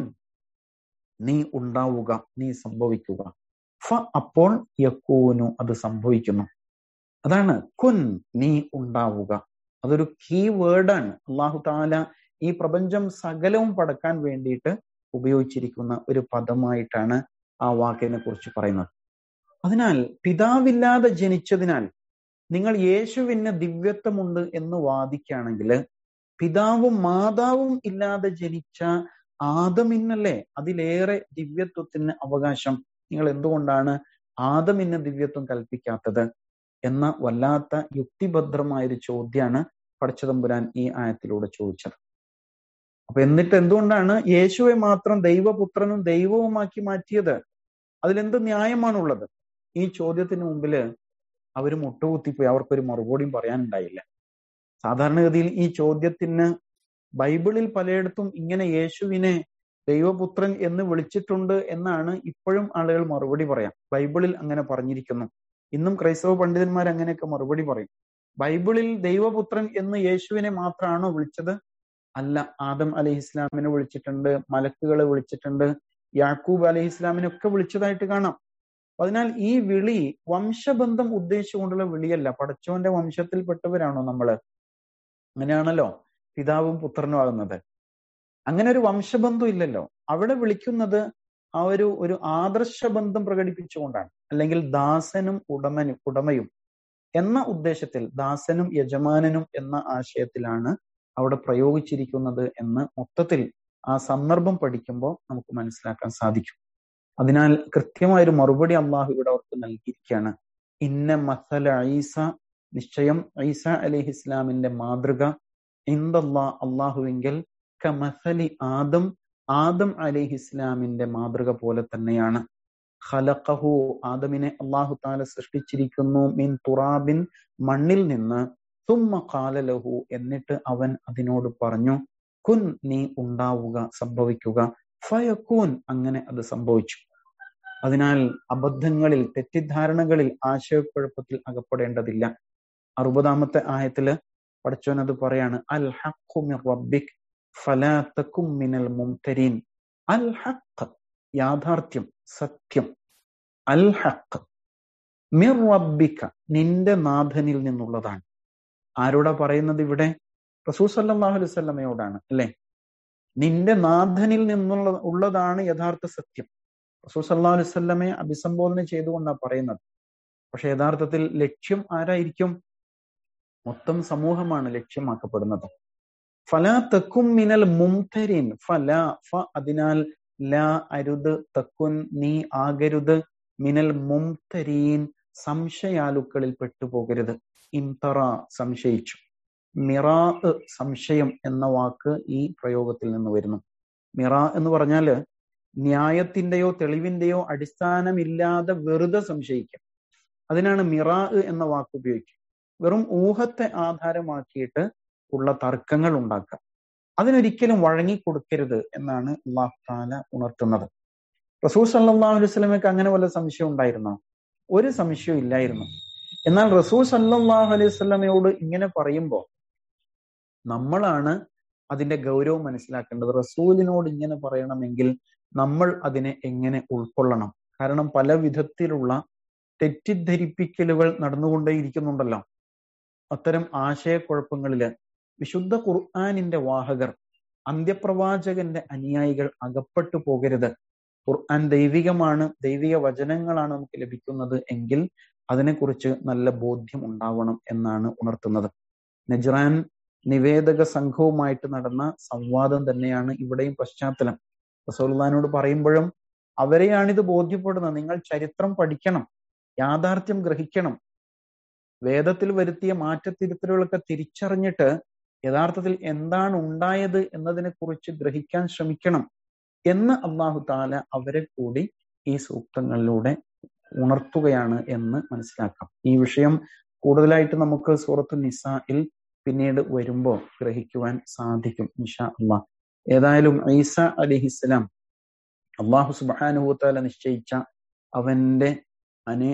നീ ഉണ്ടാവുക നീ സംഭവിക്കുക ഫ അപ്പോൾ യക്കൂനു അത് സംഭവിക്കുന്നു അതാണ് കുൻ നീ ഉണ്ടാവുക അതൊരു കീ വേർഡാണ് അള്ളാഹു താല ഈ പ്രപഞ്ചം സകലവും പടക്കാൻ വേണ്ടിയിട്ട് ഉപയോഗിച്ചിരിക്കുന്ന ഒരു പദമായിട്ടാണ് ആ വാക്കിനെ കുറിച്ച് പറയുന്നത് അതിനാൽ പിതാവില്ലാതെ ജനിച്ചതിനാൽ നിങ്ങൾ യേശുവിന് ദിവ്യത്വമുണ്ട് എന്ന് വാദിക്കുകയാണെങ്കിൽ പിതാവും മാതാവും ഇല്ലാതെ ജനിച്ച ആദമിന്നല്ലേ അതിലേറെ ദിവ്യത്വത്തിന് അവകാശം നിങ്ങൾ എന്തുകൊണ്ടാണ് ആദമിന് ദിവ്യത്വം കൽപ്പിക്കാത്തത് എന്ന വല്ലാത്ത യുക്തിഭദ്രമായൊരു ചോദ്യമാണ് പടച്ചതമ്പുരാൻ ഈ ആയത്തിലൂടെ ചോദിച്ചത് അപ്പൊ എന്നിട്ട് എന്തുകൊണ്ടാണ് യേശുവെ മാത്രം ദൈവപുത്രനും ദൈവവുമാക്കി മാറ്റിയത് അതിലെന്ത് ന്യായമാണുള്ളത് ഈ ചോദ്യത്തിന് മുമ്പില് അവർ മുട്ടുകുത്തിപ്പോയി അവർക്കൊരു മറുപടിയും പറയാനുണ്ടായില്ല സാധാരണഗതിയിൽ ഈ ചോദ്യത്തിന് ബൈബിളിൽ പലയിടത്തും ഇങ്ങനെ യേശുവിനെ ദൈവപുത്രൻ എന്ന് വിളിച്ചിട്ടുണ്ട് എന്നാണ് ഇപ്പോഴും ആളുകൾ മറുപടി പറയാം ബൈബിളിൽ അങ്ങനെ പറഞ്ഞിരിക്കുന്നു ഇന്നും ക്രൈസ്തവ പണ്ഡിതന്മാർ അങ്ങനെയൊക്കെ മറുപടി പറയും ബൈബിളിൽ ദൈവപുത്രൻ എന്ന് യേശുവിനെ മാത്രമാണോ വിളിച്ചത് അല്ല ആദം അലഹി ഇസ്ലാമിനെ വിളിച്ചിട്ടുണ്ട് മലക്കുകളെ വിളിച്ചിട്ടുണ്ട് യാക്കൂബ് അലഹി ഇസ്ലാമിനെ ഒക്കെ വിളിച്ചതായിട്ട് കാണാം അതിനാൽ ഈ വിളി വംശബന്ധം ഉദ്ദേശിച്ചുകൊണ്ടുള്ള വിളിയല്ല പടച്ചോന്റെ വംശത്തിൽപ്പെട്ടവരാണോ നമ്മള് അങ്ങനെയാണല്ലോ പിതാവും പുത്രനും ആകുന്നത് അങ്ങനെ ഒരു വംശബന്ധം ഇല്ലല്ലോ അവിടെ വിളിക്കുന്നത് ആ ഒരു ഒരു ആദർശബന്ധം പ്രകടിപ്പിച്ചുകൊണ്ടാണ് അല്ലെങ്കിൽ ദാസനും ഉടമനും ഉടമയും എന്ന ഉദ്ദേശത്തിൽ ദാസനും യജമാനനും എന്ന ആശയത്തിലാണ് അവിടെ പ്രയോഗിച്ചിരിക്കുന്നത് എന്ന് മൊത്തത്തിൽ ആ സന്ദർഭം പഠിക്കുമ്പോൾ നമുക്ക് മനസ്സിലാക്കാൻ സാധിക്കും അതിനാൽ കൃത്യമായൊരു മറുപടി അള്ളാഹു ഇവിടെ അവർക്ക് നൽകിയിരിക്കുകയാണ് ഇന്ന മസല ഈസ നിശ്ചയം ഈസ അലഹി ഇസ്ലാമിന്റെ മാതൃക ഇന്ദല്ലാ അള്ളാഹുവിങ്കൽ കമസലി ആദം ആദം അലഹി ഇസ്ലാമിന്റെ മാതൃക പോലെ തന്നെയാണ് ഖലഖഹു ആദമിനെ അള്ളാഹു താല സൃഷ്ടിച്ചിരിക്കുന്നു മിൻ തുറാബിൻ മണ്ണിൽ നിന്ന് തുമ്മ കാലലഹു എന്നിട്ട് അവൻ അതിനോട് പറഞ്ഞു കുൻ നീ ഉണ്ടാവുക സംഭവിക്കുക ഫയക്കൂൻ അങ്ങനെ അത് സംഭവിച്ചു അതിനാൽ അബദ്ധങ്ങളിൽ തെറ്റിദ്ധാരണകളിൽ ആശയക്കുഴപ്പത്തിൽ അകപ്പെടേണ്ടതില്ല അറുപതാമത്തെ ആയത്തില് പഠിച്ചോൻ അത് പറയാണ് അൽ ഹഖു മിർ റബ്ബിക് ഫലാത്തക്കും മിനൽ മുംതരീൻ അൽ ഹഖ് യാഥാർത്ഥ്യം സത്യം അൽ ഹഖ് മിർ റബ്ബിക്ക നിന്റെ നാഥനിൽ നിന്നുള്ളതാണ് ആരോടാ പറയുന്നത് ഇവിടെ റസൂൽ സല്ലല്ലാഹു അലൈഹി വസല്ലമയോടാണ് അല്ലെ നിന്റെ നാഥനിൽ നിന്നുള്ള ഉള്ളതാണ് യഥാർത്ഥ സത്യം റസൂൽ സല്ലല്ലാഹു അലൈഹി വസല്ലമയെ അഭിസംബോധന ചെയ്തുകൊണ്ടാണ് പറയുന്നത് പക്ഷെ യഥാർത്ഥത്തിൽ ലക്ഷ്യം ആരായിരിക്കും മൊത്തം സമൂഹമാണ് ലക്ഷ്യമാക്കപ്പെടുന്നത് ഫല തെക്കും മിനൽ മുംതരിൻ ഫല ഫ അതിനാൽ ല അരുത് തക്കുൻ നീ ആകരുത് മിനൽ മുംതരീൻ സംശയാലുക്കളിൽ പെട്ടുപോകരുത് ഇംതറ സംശയിച്ചു മിറാ സംശയം എന്ന വാക്ക് ഈ പ്രയോഗത്തിൽ നിന്ന് വരുന്നു മിറ എന്ന് പറഞ്ഞാല് ന്യായത്തിന്റെയോ തെളിവിന്റെയോ അടിസ്ഥാനമില്ലാതെ വെറുതെ സംശയിക്കാം അതിനാണ് മിറാ എന്ന വാക്ക് ഉപയോഗിക്കുക വെറും ഊഹത്തെ ആധാരമാക്കിയിട്ട് ഉള്ള തർക്കങ്ങൾ ഉണ്ടാക്കുക അതിനൊരിക്കലും വഴങ്ങിക്കൊടുക്കരുത് എന്നാണ് അള്ളാഹു താല ഉണർത്തുന്നത് റസൂൽ സല്ലാഹു അലൈഹി സ്വലമയ്ക്ക് അങ്ങനെ വല്ല സംശയം ഉണ്ടായിരുന്നോ ഒരു സംശയവും ഇല്ലായിരുന്നു എന്നാൽ റസൂൽ സല്ലാഹു അലൈഹി സ്വലമയോട് ഇങ്ങനെ പറയുമ്പോൾ നമ്മളാണ് അതിന്റെ ഗൗരവം മനസ്സിലാക്കേണ്ടത് റസൂലിനോട് ഇങ്ങനെ പറയണമെങ്കിൽ നമ്മൾ അതിനെ എങ്ങനെ ഉൾക്കൊള്ളണം കാരണം പല വിധത്തിലുള്ള തെറ്റിദ്ധരിപ്പിക്കലുകൾ നടന്നുകൊണ്ടേയിരിക്കുന്നുണ്ടല്ലോ അത്തരം ആശയക്കുഴപ്പങ്ങളില് വിശുദ്ധ ഖുർആാനിന്റെ വാഹകർ അന്ത്യപ്രവാചകന്റെ അനുയായികൾ അകപ്പെട്ടു പോകരുത് ഖുർആൻ ദൈവികമാണ് ദൈവിക വചനങ്ങളാണ് നമുക്ക് ലഭിക്കുന്നത് എങ്കിൽ അതിനെക്കുറിച്ച് നല്ല ബോധ്യം ഉണ്ടാവണം എന്നാണ് ഉണർത്തുന്നത് നജ്റാൻ നിവേദക സംഘവുമായിട്ട് നടന്ന സംവാദം തന്നെയാണ് ഇവിടെയും പശ്ചാത്തലം റസൂൽദാനോട് പറയുമ്പോഴും അവരെയാണിത് ബോധ്യപ്പെടുന്നത് നിങ്ങൾ ചരിത്രം പഠിക്കണം യാഥാർത്ഥ്യം ഗ്രഹിക്കണം വേദത്തിൽ വരുത്തിയ മാറ്റത്തിരുത്തലുകളൊക്കെ തിരിച്ചറിഞ്ഞിട്ട് യഥാർത്ഥത്തിൽ എന്താണ് ഉണ്ടായത് എന്നതിനെ കുറിച്ച് ഗ്രഹിക്കാൻ ശ്രമിക്കണം എന്ന് അള്ളാഹു താല അവരെ കൂടി ഈ സൂക്തങ്ങളിലൂടെ ഉണർത്തുകയാണ് എന്ന് മനസ്സിലാക്കാം ഈ വിഷയം കൂടുതലായിട്ട് നമുക്ക് സൂറത്ത് നിസായിൽ പിന്നീട് വരുമ്പോൾ ഗ്രഹിക്കുവാൻ സാധിക്കും ഇൻഷാ അള്ളാഹ് ഏതായാലും ഈസ അലിഹിസ്ലാം അള്ളാഹു സുബാനുഭൂത്താല നിശ്ചയിച്ച അവന്റെ അനേ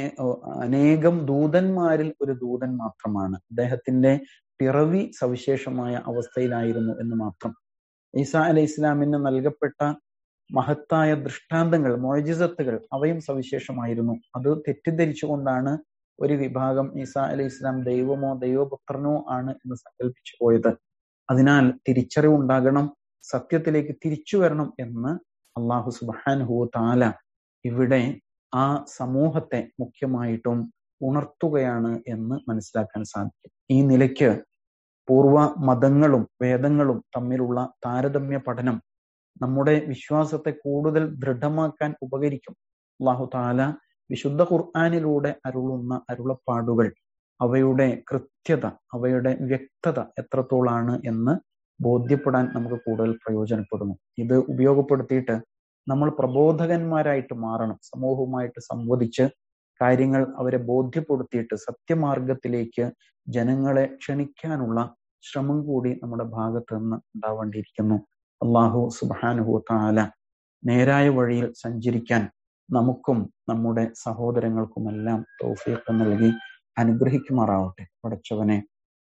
അനേകം ദൂതന്മാരിൽ ഒരു ദൂതൻ മാത്രമാണ് അദ്ദേഹത്തിന്റെ പിറവി സവിശേഷമായ അവസ്ഥയിലായിരുന്നു എന്ന് മാത്രം ഈസ അലൈഹി ഇസ്ലാമിന് നൽകപ്പെട്ട മഹത്തായ ദൃഷ്ടാന്തങ്ങൾ മോജിസത്തുകൾ അവയും സവിശേഷമായിരുന്നു അത് തെറ്റിദ്ധരിച്ചുകൊണ്ടാണ് ഒരു വിഭാഗം ഈസ അലൈഹി ഇസ്ലാം ദൈവമോ ദൈവപുത്രനോ ആണ് എന്ന് സങ്കല്പിച്ചു പോയത് അതിനാൽ തിരിച്ചറിവുണ്ടാകണം സത്യത്തിലേക്ക് തിരിച്ചു വരണം എന്ന് അള്ളാഹു സുബാൻഹു താല ഇവിടെ ആ സമൂഹത്തെ മുഖ്യമായിട്ടും ഉണർത്തുകയാണ് എന്ന് മനസ്സിലാക്കാൻ സാധിക്കും ഈ നിലയ്ക്ക് പൂർവ മതങ്ങളും വേദങ്ങളും തമ്മിലുള്ള താരതമ്യ പഠനം നമ്മുടെ വിശ്വാസത്തെ കൂടുതൽ ദൃഢമാക്കാൻ ഉപകരിക്കും അള്ളാഹു താല വിശുദ്ധ ഖുർആാനിലൂടെ അരുളുന്ന അരുളപ്പാടുകൾ അവയുടെ കൃത്യത അവയുടെ വ്യക്തത എത്രത്തോളാണ് എന്ന് ബോധ്യപ്പെടാൻ നമുക്ക് കൂടുതൽ പ്രയോജനപ്പെടുന്നു ഇത് ഉപയോഗപ്പെടുത്തിയിട്ട് നമ്മൾ പ്രബോധകന്മാരായിട്ട് മാറണം സമൂഹവുമായിട്ട് സംവദിച്ച് കാര്യങ്ങൾ അവരെ ബോധ്യപ്പെടുത്തിയിട്ട് സത്യമാർഗത്തിലേക്ക് ജനങ്ങളെ ക്ഷണിക്കാനുള്ള ശ്രമം കൂടി നമ്മുടെ ഭാഗത്ത് നിന്ന് ഉണ്ടാവേണ്ടിയിരിക്കുന്നു അള്ളാഹു സുബാനുഹു താല നേരായ വഴിയിൽ സഞ്ചരിക്കാൻ നമുക്കും നമ്മുടെ സഹോദരങ്ങൾക്കുമെല്ലാം തൗഫീഖ് നൽകി അനുഗ്രഹിക്കുമാറാവട്ടെ പടച്ചവനെ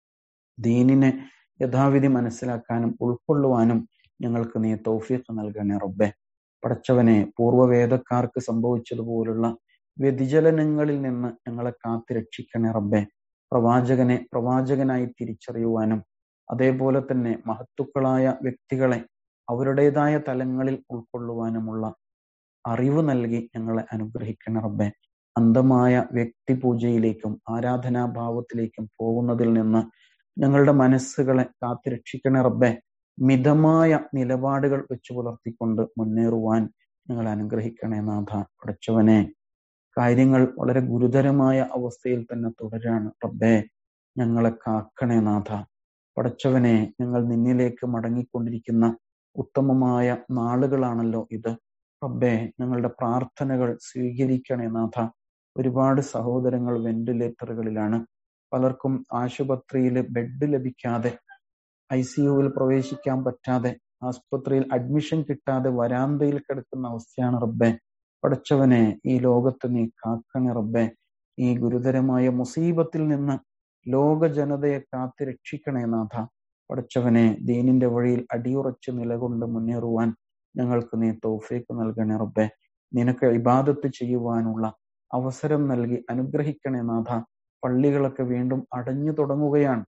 ദീനിനെ യഥാവിധി മനസ്സിലാക്കാനും ഉൾക്കൊള്ളുവാനും ഞങ്ങൾക്ക് നീ തൗഫീഖ് നൽകണേ റബ്ബെ പടച്ചവനെ പൂർവ്വവേദക്കാർക്ക് സംഭവിച്ചതുപോലുള്ള വ്യതിചലനങ്ങളിൽ നിന്ന് ഞങ്ങളെ കാത്തു രക്ഷിക്കണേ റബ്ബെ പ്രവാചകനെ പ്രവാചകനായി തിരിച്ചറിയുവാനും അതേപോലെ തന്നെ മഹത്തുക്കളായ വ്യക്തികളെ അവരുടേതായ തലങ്ങളിൽ ഉൾക്കൊള്ളുവാനുമുള്ള അറിവ് നൽകി ഞങ്ങളെ അനുഗ്രഹിക്കണ റബ്ബെ അന്ധമായ വ്യക്തിപൂജയിലേക്കും ആരാധനാഭാവത്തിലേക്കും പോകുന്നതിൽ നിന്ന് ഞങ്ങളുടെ മനസ്സുകളെ കാത്തുരക്ഷിക്കണ റബ്ബെ മിതമായ നിലപാടുകൾ വെച്ചു പുലർത്തിക്കൊണ്ട് മുന്നേറുവാൻ ഞങ്ങൾ അനുഗ്രഹിക്കണേ നാഥ പടച്ചവനെ കാര്യങ്ങൾ വളരെ ഗുരുതരമായ അവസ്ഥയിൽ തന്നെ തുടരാണ് റബ്ബേ ഞങ്ങളെ കാക്കണേ നാഥ പടച്ചവനെ ഞങ്ങൾ നിന്നിലേക്ക് മടങ്ങിക്കൊണ്ടിരിക്കുന്ന ഉത്തമമായ നാളുകളാണല്ലോ ഇത് റബ്ബേ ഞങ്ങളുടെ പ്രാർത്ഥനകൾ സ്വീകരിക്കണേ നാഥ ഒരുപാട് സഹോദരങ്ങൾ വെന്റിലേറ്ററുകളിലാണ് പലർക്കും ആശുപത്രിയിൽ ബെഡ് ലഭിക്കാതെ ഐ സി യുവിൽ പ്രവേശിക്കാൻ പറ്റാതെ ആസ്പത്രിയിൽ അഡ്മിഷൻ കിട്ടാതെ വരാന്തയിൽ കിടക്കുന്ന അവസ്ഥയാണ് റബ്ബെ പടച്ചവനെ ഈ ലോകത്ത് നീ കാക്കണേ റബ്ബെ ഈ ഗുരുതരമായ മുസീബത്തിൽ നിന്ന് ലോക ജനതയെ കാത്തു രക്ഷിക്കണേ നാഥ പഠിച്ചവനെ ദീനിന്റെ വഴിയിൽ അടിയുറച്ച് നിലകൊണ്ട് മുന്നേറുവാൻ ഞങ്ങൾക്ക് നീ തൗഫീക്ക് നൽകണേ റബ്ബെ നിനക്ക് ഇബാദത്ത് ചെയ്യുവാനുള്ള അവസരം നൽകി അനുഗ്രഹിക്കണേ നാഥ പള്ളികളൊക്കെ വീണ്ടും അടഞ്ഞു തുടങ്ങുകയാണ്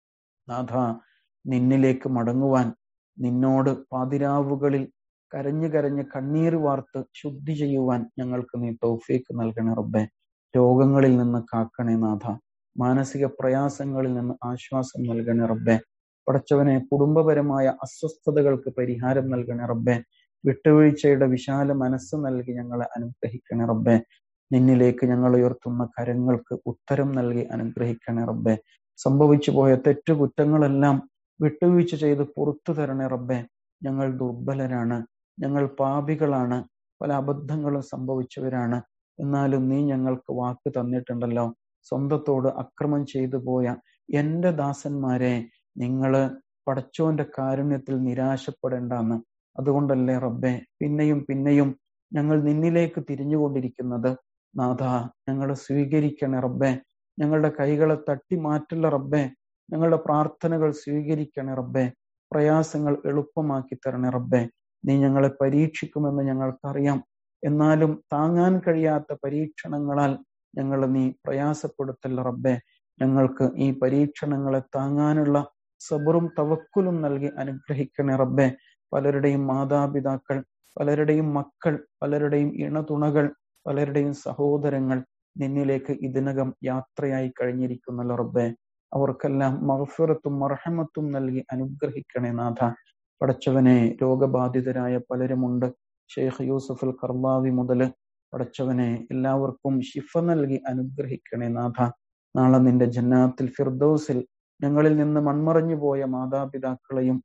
നാഥ നിന്നിലേക്ക് മടങ്ങുവാൻ നിന്നോട് പാതിരാവുകളിൽ കരഞ്ഞു കരഞ്ഞ് കണ്ണീർ വാർത്ത് ശുദ്ധി ചെയ്യുവാൻ ഞങ്ങൾക്ക് നീ തൗഫീക്ക് നൽകണേ റബ്ബെ രോഗങ്ങളിൽ നിന്ന് കാക്കണേ നാഥ മാനസിക പ്രയാസങ്ങളിൽ നിന്ന് ആശ്വാസം നൽകണേ റബ്ബെ പടച്ചവനെ കുടുംബപരമായ അസ്വസ്ഥതകൾക്ക് പരിഹാരം നൽകണേ റബ്ബെ വിട്ടുവീഴ്ചയുടെ വിശാല മനസ്സ് നൽകി ഞങ്ങളെ അനുഗ്രഹിക്കണേ റബ്ബെ നിന്നിലേക്ക് ഞങ്ങൾ ഉയർത്തുന്ന കരങ്ങൾക്ക് ഉത്തരം നൽകി അനുഗ്രഹിക്കണേ റബ്ബെ സംഭവിച്ചു പോയ തെറ്റുകുറ്റങ്ങളെല്ലാം വിട്ടുവീഴ്ച ചെയ്ത് പുറത്തു തരണേ റബ്ബെ ഞങ്ങൾ ദുർബലരാണ് ഞങ്ങൾ പാപികളാണ് പല അബദ്ധങ്ങളും സംഭവിച്ചവരാണ് എന്നാലും നീ ഞങ്ങൾക്ക് വാക്ക് തന്നിട്ടുണ്ടല്ലോ സ്വന്തത്തോട് അക്രമം ചെയ്തു പോയ എന്റെ ദാസന്മാരെ നിങ്ങള് പടച്ചോന്റെ കാരുണ്യത്തിൽ നിരാശപ്പെടേണ്ടെന്ന് അതുകൊണ്ടല്ലേ റബ്ബെ പിന്നെയും പിന്നെയും ഞങ്ങൾ നിന്നിലേക്ക് തിരിഞ്ഞുകൊണ്ടിരിക്കുന്നത് നാഥ ഞങ്ങൾ സ്വീകരിക്കണേ റബ്ബെ ഞങ്ങളുടെ കൈകളെ തട്ടി മാറ്റുള്ള റബ്ബെ ഞങ്ങളുടെ പ്രാർത്ഥനകൾ സ്വീകരിക്കണേ റബ്ബെ പ്രയാസങ്ങൾ എളുപ്പമാക്കി തരണേ റബ്ബെ നീ ഞങ്ങളെ പരീക്ഷിക്കുമെന്ന് ഞങ്ങൾക്കറിയാം എന്നാലും താങ്ങാൻ കഴിയാത്ത പരീക്ഷണങ്ങളാൽ ഞങ്ങൾ നീ പ്രയാസപ്പെടുത്തല്ല റബ്ബെ ഞങ്ങൾക്ക് ഈ പരീക്ഷണങ്ങളെ താങ്ങാനുള്ള സബറും തവക്കുലും നൽകി അനുഗ്രഹിക്കണേ റബ്ബെ പലരുടെയും മാതാപിതാക്കൾ പലരുടെയും മക്കൾ പലരുടെയും ഇണതുണകൾ പലരുടെയും സഹോദരങ്ങൾ നിന്നിലേക്ക് ഇതിനകം യാത്രയായി കഴിഞ്ഞിരിക്കുന്നല്ലോ റബ്ബെ അവർക്കെല്ലാം മഹഫിറത്തും മർഹമത്തും നൽകി അനുഗ്രഹിക്കണേ നാഥ പടച്ചവനെ രോഗബാധിതരായ പലരുമുണ്ട് ഷെയ്ഖ് യൂസഫ് അൽ കർലാവി മുതൽ പടച്ചവനെ എല്ലാവർക്കും ശിഫ നൽകി അനുഗ്രഹിക്കണേ നാഥ നാളെ നിന്റെ ജന്നാത്തിൽ ഫിർദൌസിൽ ഞങ്ങളിൽ നിന്ന് മൺമറഞ്ഞു പോയ മാതാപിതാക്കളെയും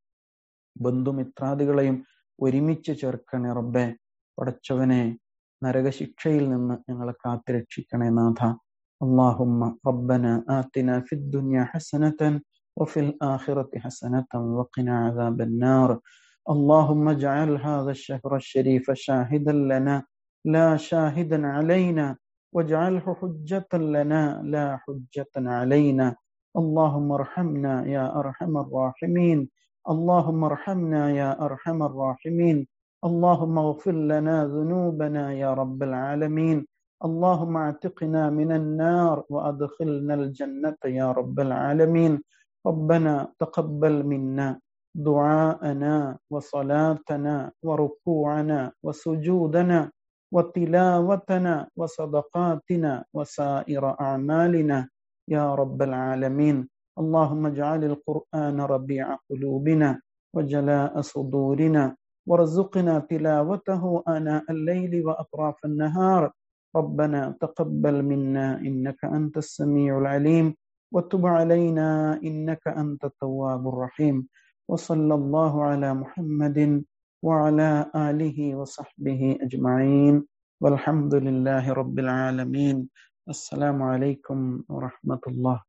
ബന്ധുമിത്രാദികളെയും ഒരുമിച്ച് ചേർക്കണേ റബ്ബെ പടച്ചവനെ നരകശിക്ഷയിൽ നിന്ന് ഞങ്ങളെ കാത്തുരക്ഷിക്കണേ നാഥ اللهم ربنا آتنا في الدنيا حسنة وفي الآخرة حسنة وقنا عذاب النار اللهم اجعل هذا الشهر الشريف شاهدا لنا لا شاهدا علينا واجعله حجة لنا لا حجة علينا اللهم ارحمنا يا أرحم الراحمين اللهم ارحمنا يا أرحم الراحمين اللهم اغفر لنا ذنوبنا يا رب العالمين اللهم اعتقنا من النار وادخلنا الجنه يا رب العالمين ربنا تقبل منا دعاءنا وصلاتنا وركوعنا وسجودنا وتلاوتنا وصدقاتنا وسائر اعمالنا يا رب العالمين اللهم اجعل القران ربيع قلوبنا وجلاء صدورنا وارزقنا تلاوته اناء الليل واطراف النهار ربنا تقبل منا انك انت السميع العليم وتب علينا انك انت التواب الرحيم وصلى الله على محمد وعلى اله وصحبه اجمعين والحمد لله رب العالمين السلام عليكم ورحمه الله